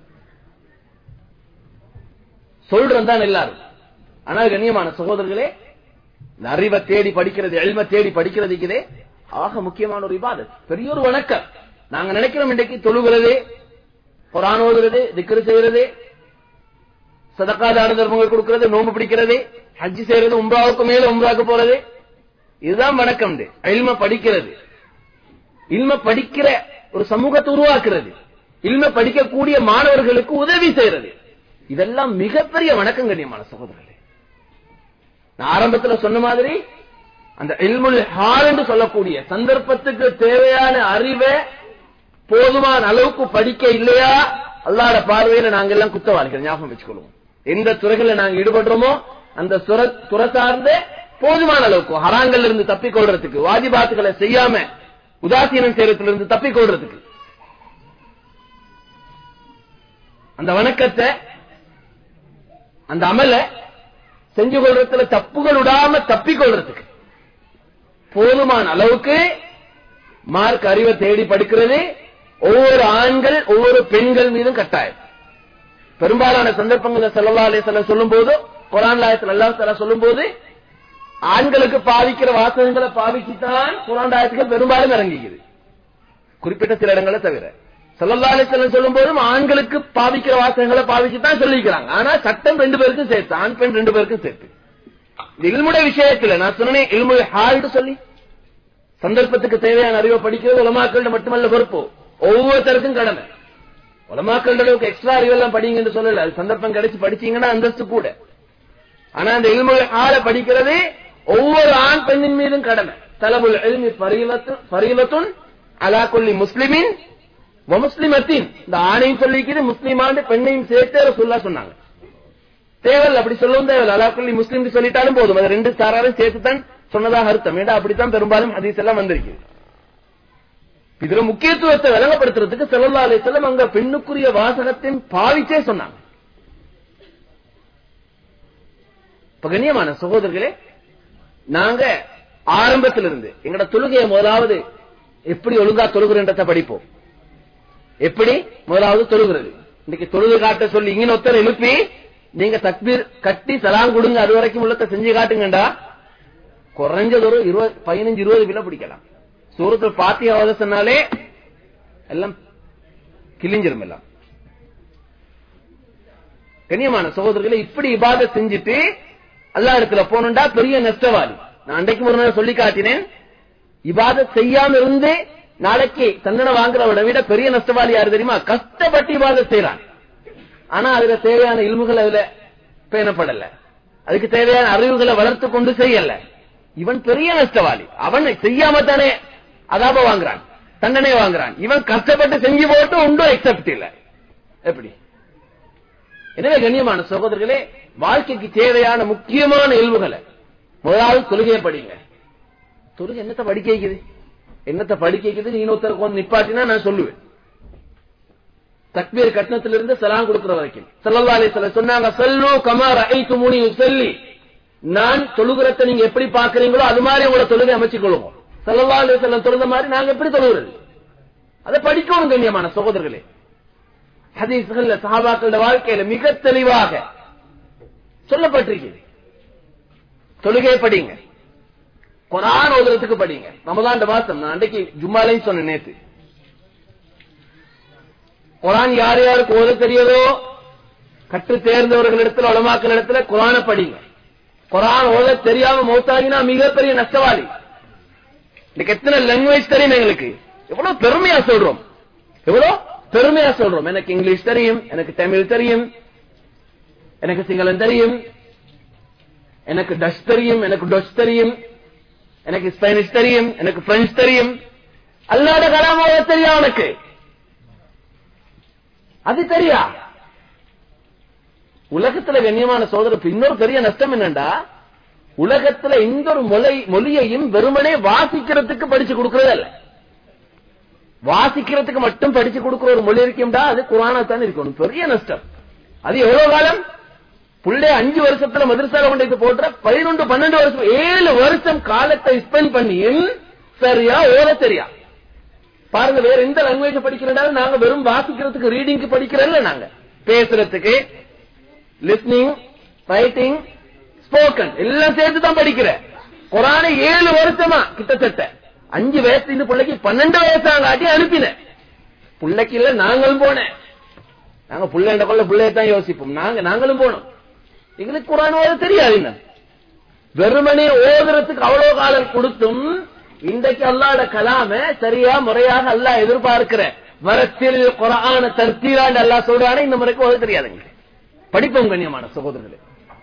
சொல்றேன் தான் எல்லாரும் ஆனால் கண்ணியமான சகோதரர்களே இந்த அறிவை தேடி படிக்கிறது எல்ம தேடி படிக்கிறதுக்குதே ஆக முக்கியமான ஒரு இபாதத் பெரிய ஒரு வணக்கம் நாங்க நினைக்கிறோம் இன்றைக்கு தொழுகிறது குரான் ஓதுறது திக்ரு செய்யறது சதக்கா தான தர்மங்கள் கொடுக்கிறது நோம்பு பிடிக்கிறது ஹஜ் செய்யறது உம்ராவுக்கு மேல உம்ராவுக்கு போறது இதுதான் வணக்கம் இல்ம படிக்கிறது இல்ம படிக்கிற ஒரு சமூகத்தை உருவாக்குறது இல்ம படிக்கக்கூடிய மாணவர்களுக்கு உதவி செய்யறது இதெல்லாம் மிகப்பெரிய வணக்கம் கண்ணியமான சகோதரர்களே நான் ஆரம்பத்துல சொன்ன மாதிரி அந்த இல்முல் ஹால் என்று சொல்லக்கூடிய சந்தர்ப்பத்துக்கு தேவையான அறிவை போதுமான அளவுக்கு படிக்க இல்லையா அல்லாட பார்வையில நாங்க எல்லாம் குத்தவாளிகள் ஞாபகம் வச்சுக்கொள்வோம் எந்த துறைகளை நாங்க ஈடுபடுறோமோ அந்த துறை சார்ந்த போதுமான அளவுக்கு ஹராங்கல்ல இருந்து தப்பிக்கொள்றதுக்கு வாஜிபாத்துகளை செய்யாம உதாசீனம் செய்யறதுல இருந்து தப்பிக்கொள்றதுக்கு அந்த வணக்கத்தை அந்த அமல செஞ்சு கொள்றதுல தப்புகள் விடாம தப்பிக்கொள்றதுக்கு போதுமான அளவுக்கு மார்க் அறிவை தேடி படிக்கிறது ஒவ்வொரு ஆண்கள் ஒவ்வொரு பெண்கள் மீதும் கட்டாயம் பெரும்பாலான சந்தர்ப்பங்களில் செல்லல்லா அலைய சொல்லும் போது குரான் லாயத்தில் அல்லா சொல்லும் போது ஆண்களுக்கு பாவிக்கிற வாசகங்களை பாவிச்சுதான் குரான் லாயத்துகள் பெரும்பாலும் இறங்கிக்குது குறிப்பிட்ட சில இடங்களை தவிர செல்லல்லா அலைய சொல்லும் போதும் ஆண்களுக்கு பாவிக்கிற வாசகங்களை பாவிச்சுதான் சொல்லிக்கிறாங்க ஆனா சட்டம் ரெண்டு பேருக்கும் சேர்த்து ஆண் பெண் ரெண்டு பேருக்கும் சேர்த்து இல்முடைய விஷயத்துல நான் சொன்னேன் இல்முடைய ஹால்ட்டு சொல்லி சந்தர்ப்பத்துக்கு தேவையான அறிவை படிக்கிறது உலமாக்கள் மட்டுமல்ல பொறுப்பு ஒவ்வொருத்தருக்கும் கடமை உலமாக்கள் அளவுக்கு எக்ஸ்ட்ரா அறிவெல்லாம் படிங்கன்னு சொல்லல அது சந்தர்ப்பம் கிடைச்சு படிச்சீங்கன்னா அந்தஸ்து கூட ஆனா அந்த இல்முறை ஆள படிக்கிறது ஒவ்வொரு ஆண் பெண்ணின் மீதும் கடமை தலபுல் எல்மி பரீலத்துன் அலா கொல்லி முஸ்லிமின் முஸ்லிமத்தின் இந்த ஆணையும் சொல்லிக்கிது முஸ்லிமாண்டு பெண்ணையும் சேர்த்தே சொல்லா சொன்னாங்க தேவல் அப்படி சொல்லவும் தேவல் அலாக்குள்ளி முஸ்லீம் சொல்லிட்டாலும் போதும் அது ரெண்டு சாராரும் சேர்த்து தான் சொன்னதாக அர்த்தம் ஏன்னா அப்படித்தான் பெரும்பாலும் ஹதீஸ் எல்லாம் வந்திருக்கு இதுல முக்கியத்துவத்தை விளங்கப்படுத்துறதுக்கு செல்லல்லா அலிசல்லம் அங்க பெண்ணுக்குரிய வாசகத்தின் பாவிச்சே சொன்னாங்க இப்ப கண்ணியமான சகோதரர்களே நாங்க ஆரம்பத்திலிருந்து எங்கட தொழுகையை முதலாவது எப்படி ஒழுங்கா தொழுகிறன்றத படிப்போம் எப்படி முதலாவது தொழுகிறது இன்னைக்கு தொழுகை காட்ட சொல்லி இங்க ஒருத்தர் எழுப்பி நீங்க தக்பீர் கட்டி சலாம் கொடுங்க அது வரைக்கும் உள்ளத்தை செஞ்சு காட்டுங்கண்டா குறைஞ்சது ஒரு இருபது பதினஞ்சு இருபது கிலோ பிடிக்கலாம் சூரத்தில் பாத்தியாவது சொன்னாலே எல்லாம் கிழிஞ்சிரும் எல்லாம் கண்ணியமான சகோதரர்களை இப்படி இபாத செஞ்சுட்டு அல்லா இடத்துல போனண்டா பெரிய நஷ்டவாதி நான் அன்றைக்கு ஒரு நாள் சொல்லி காட்டினேன் இபாத செய்யாம இருந்து நாளைக்கு தண்டனை வாங்குறவனை விட பெரிய நஷ்டவாதி யாரு தெரியுமா கஷ்டப்பட்டு இபாத செய்யறான் ஆனா அதுல தேவையான இல்முகள் அதுல பேணப்படல அதுக்கு தேவையான அறிவுகளை வளர்த்து கொண்டு செய்யல இவன் பெரிய நஷ்டவாளி அவன் செய்யாம தானே அதாப வாங்குறான் தண்டனை வாங்குறான் இவன் கஷ்டப்பட்டு செஞ்சு போட்டு ஒன்றும் எக்ஸப்ட் இல்ல எப்படி எனவே கண்ணியமான சகோதரர்களே வாழ்க்கைக்கு தேவையான முக்கியமான இயல்புகளை முதலாவது தொழுகையை படிங்க தொழுகை என்னத்தை படிக்க வைக்குது என்னத்தை படிக்க வைக்குது நீ ஒருத்தருக்கு வந்து நிப்பாட்டினா நான் சொல்லுவேன் தக்பீர் கட்டணத்திலிருந்து சலாம் கொடுக்கிற வரைக்கும் சல்லல்லா அலைஹி சொன்னாங்க சல்லு கமார் ஐத்து முனி சொல்லி நான் தொழுகிறத நீங்க எப்படி பாக்குறீங்களோ அது மாதிரி உங்களை தொழுகை அமைச்சுக் கொள்வோம் சல்லல்லா அலைஹி தொழுத மாதிரி நாங்க எப்படி தொழுகிறது அதை படிக்கணும் கண்ணியமான சகோதரர்களே ஹதீஸ்கள்ல சஹாபாக்களோட வாழ்க்கையில மிக தெளிவாக சொல்லப்பட்டிருக்கிறது தொழுகை படிங்க குரான் ஓதுறதுக்கு படிங்க ரமதான் மாசம் நான் அன்றைக்கு ஜும்மாலையும் சொன்னேன் நேத்து குரான் யார் யாருக்கு ஓத தெரியுதோ கற்று தேர்ந்தவர்கள் இடத்துல உலமாக்கள் இடத்துல குரான படிங்க குரான் ஓத தெரியாம மௌத்தாகினா மிகப்பெரிய நஷ்டவாளி இன்னைக்கு எத்தனை லாங்குவேஜ் தெரியும் எங்களுக்கு எவ்வளவு பெருமையா சொல்றோம் எவ்வளவு பெருமையா சொல்றோம் எனக்கு இங்கிலீஷ் தெரியும் எனக்கு தமிழ் தெரியும் எனக்கு சிங்களம் தெரியும் எனக்கு டச் தெரியும் எனக்கு டொச் தெரியும் எனக்கு ஸ்பானிஷ் தெரியும் எனக்கு பிரெஞ்சு தெரியும் அல்லாத கலாமோத தெரியும் அவனுக்கு அது தெரியா உலகத்துல கண்ணியமான சோதரர் இன்னொரு பெரிய நஷ்டம் என்னண்டா உலகத்துல எந்த ஒரு மொழி மொழியையும் வெறுமனே வாசிக்கிறதுக்கு படிச்சு கொடுக்கறது அல்ல வாசிக்கிறதுக்கு மட்டும் படிச்சு கொடுக்கிற ஒரு மொழி இருக்கும்டா அது குரானா தான் இருக்கணும் பெரிய நஷ்டம் அது எவ்வளவு காலம் புள்ளே அஞ்சு வருஷத்துல மதரசால கொண்டு போட்ட பதினொன்று பன்னெண்டு வருஷம் ஏழு வருஷம் காலத்தை ஸ்பெண்ட் பண்ணியும் சரியா ஓத தெரியா பாருங்க வேற எந்த லாங்குவேஜ் படிக்கிறதாலும் நாங்க வெறும் வாசிக்கிறதுக்கு ரீடிங்க்கு படிக்கிறோம்ல நாங்க பேசுறதுக்கு லிஸ்னிங் ரைட்டிங் ஸ்போக்கன் எல்லாம் சேர்த்து தான் படிக்கிற குரான ஏழு வருஷமா கிட்டத்தட்ட அஞ்சு வயசு இந்த பிள்ளைக்கு பன்னெண்டு வயசாங்காட்டி அனுப்பினேன் பிள்ளைக்கு இல்ல நாங்களும் போனேன் நாங்க பிள்ளை கொள்ள பிள்ளையத்தான் யோசிப்போம் நாங்க நாங்களும் போனோம் எங்களுக்கு குரான் ஓத தெரியாது என்ன வெறுமனே ஓதுறதுக்கு அவ்வளவு காலம் கொடுத்தும் இன்றைக்கு அல்லாட கலாம சரியா முறையாக அல்லா எதிர்பார்க்கிற வரத்தில் குரான தர்த்தீராண்டு அல்லா சொல்றானே இந்த முறைக்கு ஓத தெரியாதுங்க படிப்போம் கண்ணியமான சகோதரர்களே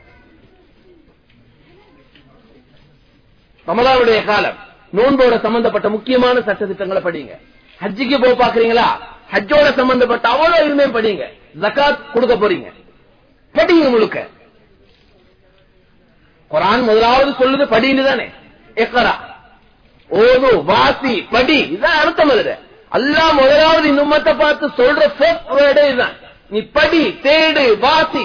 ரமலானுடைய காலம் நோன்போட சம்பந்தப்பட்ட முக்கியமான சட்ட திட்டங்களை படிங்க ஹஜ்ஜிக்கு போய் பாக்குறீங்களா ஹஜ்ஜோட சம்பந்தப்பட்ட அவ்வளவு இருமே படிங்க ஜக்காத் கொடுக்க போறீங்க படிங்க முழுக்க குரான் முதலாவது சொல்லுது படின்னு தானே எக்கரா ஓது வாசி படி இதான் அர்த்தம் அதுல அல்லா முதலாவது இந்த உம்மத்தை பார்த்து சொல்ற ஃபர்ஸ்ட் வேர்டே இதுதான் நீ படி தேடு வாசி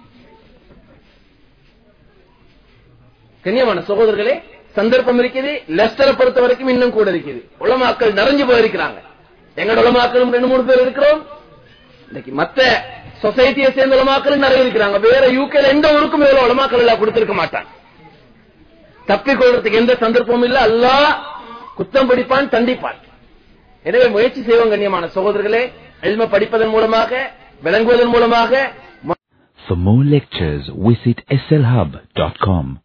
கண்ணியமான சகோதரர்களே சந்தர்ப்பம் இருக்குது லெஸ்டரை பொறுத்த வரைக்கும் இன்னும் கூட இருக்குது உலமாக்கள் நிறைஞ்சு போயிருக்கிறாங்க எங்களோட உலமாக்களும் ரெண்டு மூணு பேர் இருக்கிறோம் இன்னைக்கு மத்த சொசைட்டியை சேர்ந்த உலமாக்களும் நிறைய இருக்கிறாங்க வேற யூகேல எந்த ஊருக்கும் இவ்வளவு உலமாக்கள் எல்லாம் கொடுத்திருக்க மாட்டான் தப்பிக்கொள்றதுக்கு எந்த சந்தர்ப்பமும் இல்ல அல்லா குத்தம் பிடிப்பான் தண்டிப்பான் எனவே முயற்சி செய்வோம் கண்ணியமான சகோதரர்களே எல்ம படிப்பதன் மூலமாக விளங்குவதன் மூலமாக For more lectures, visit slhub.com.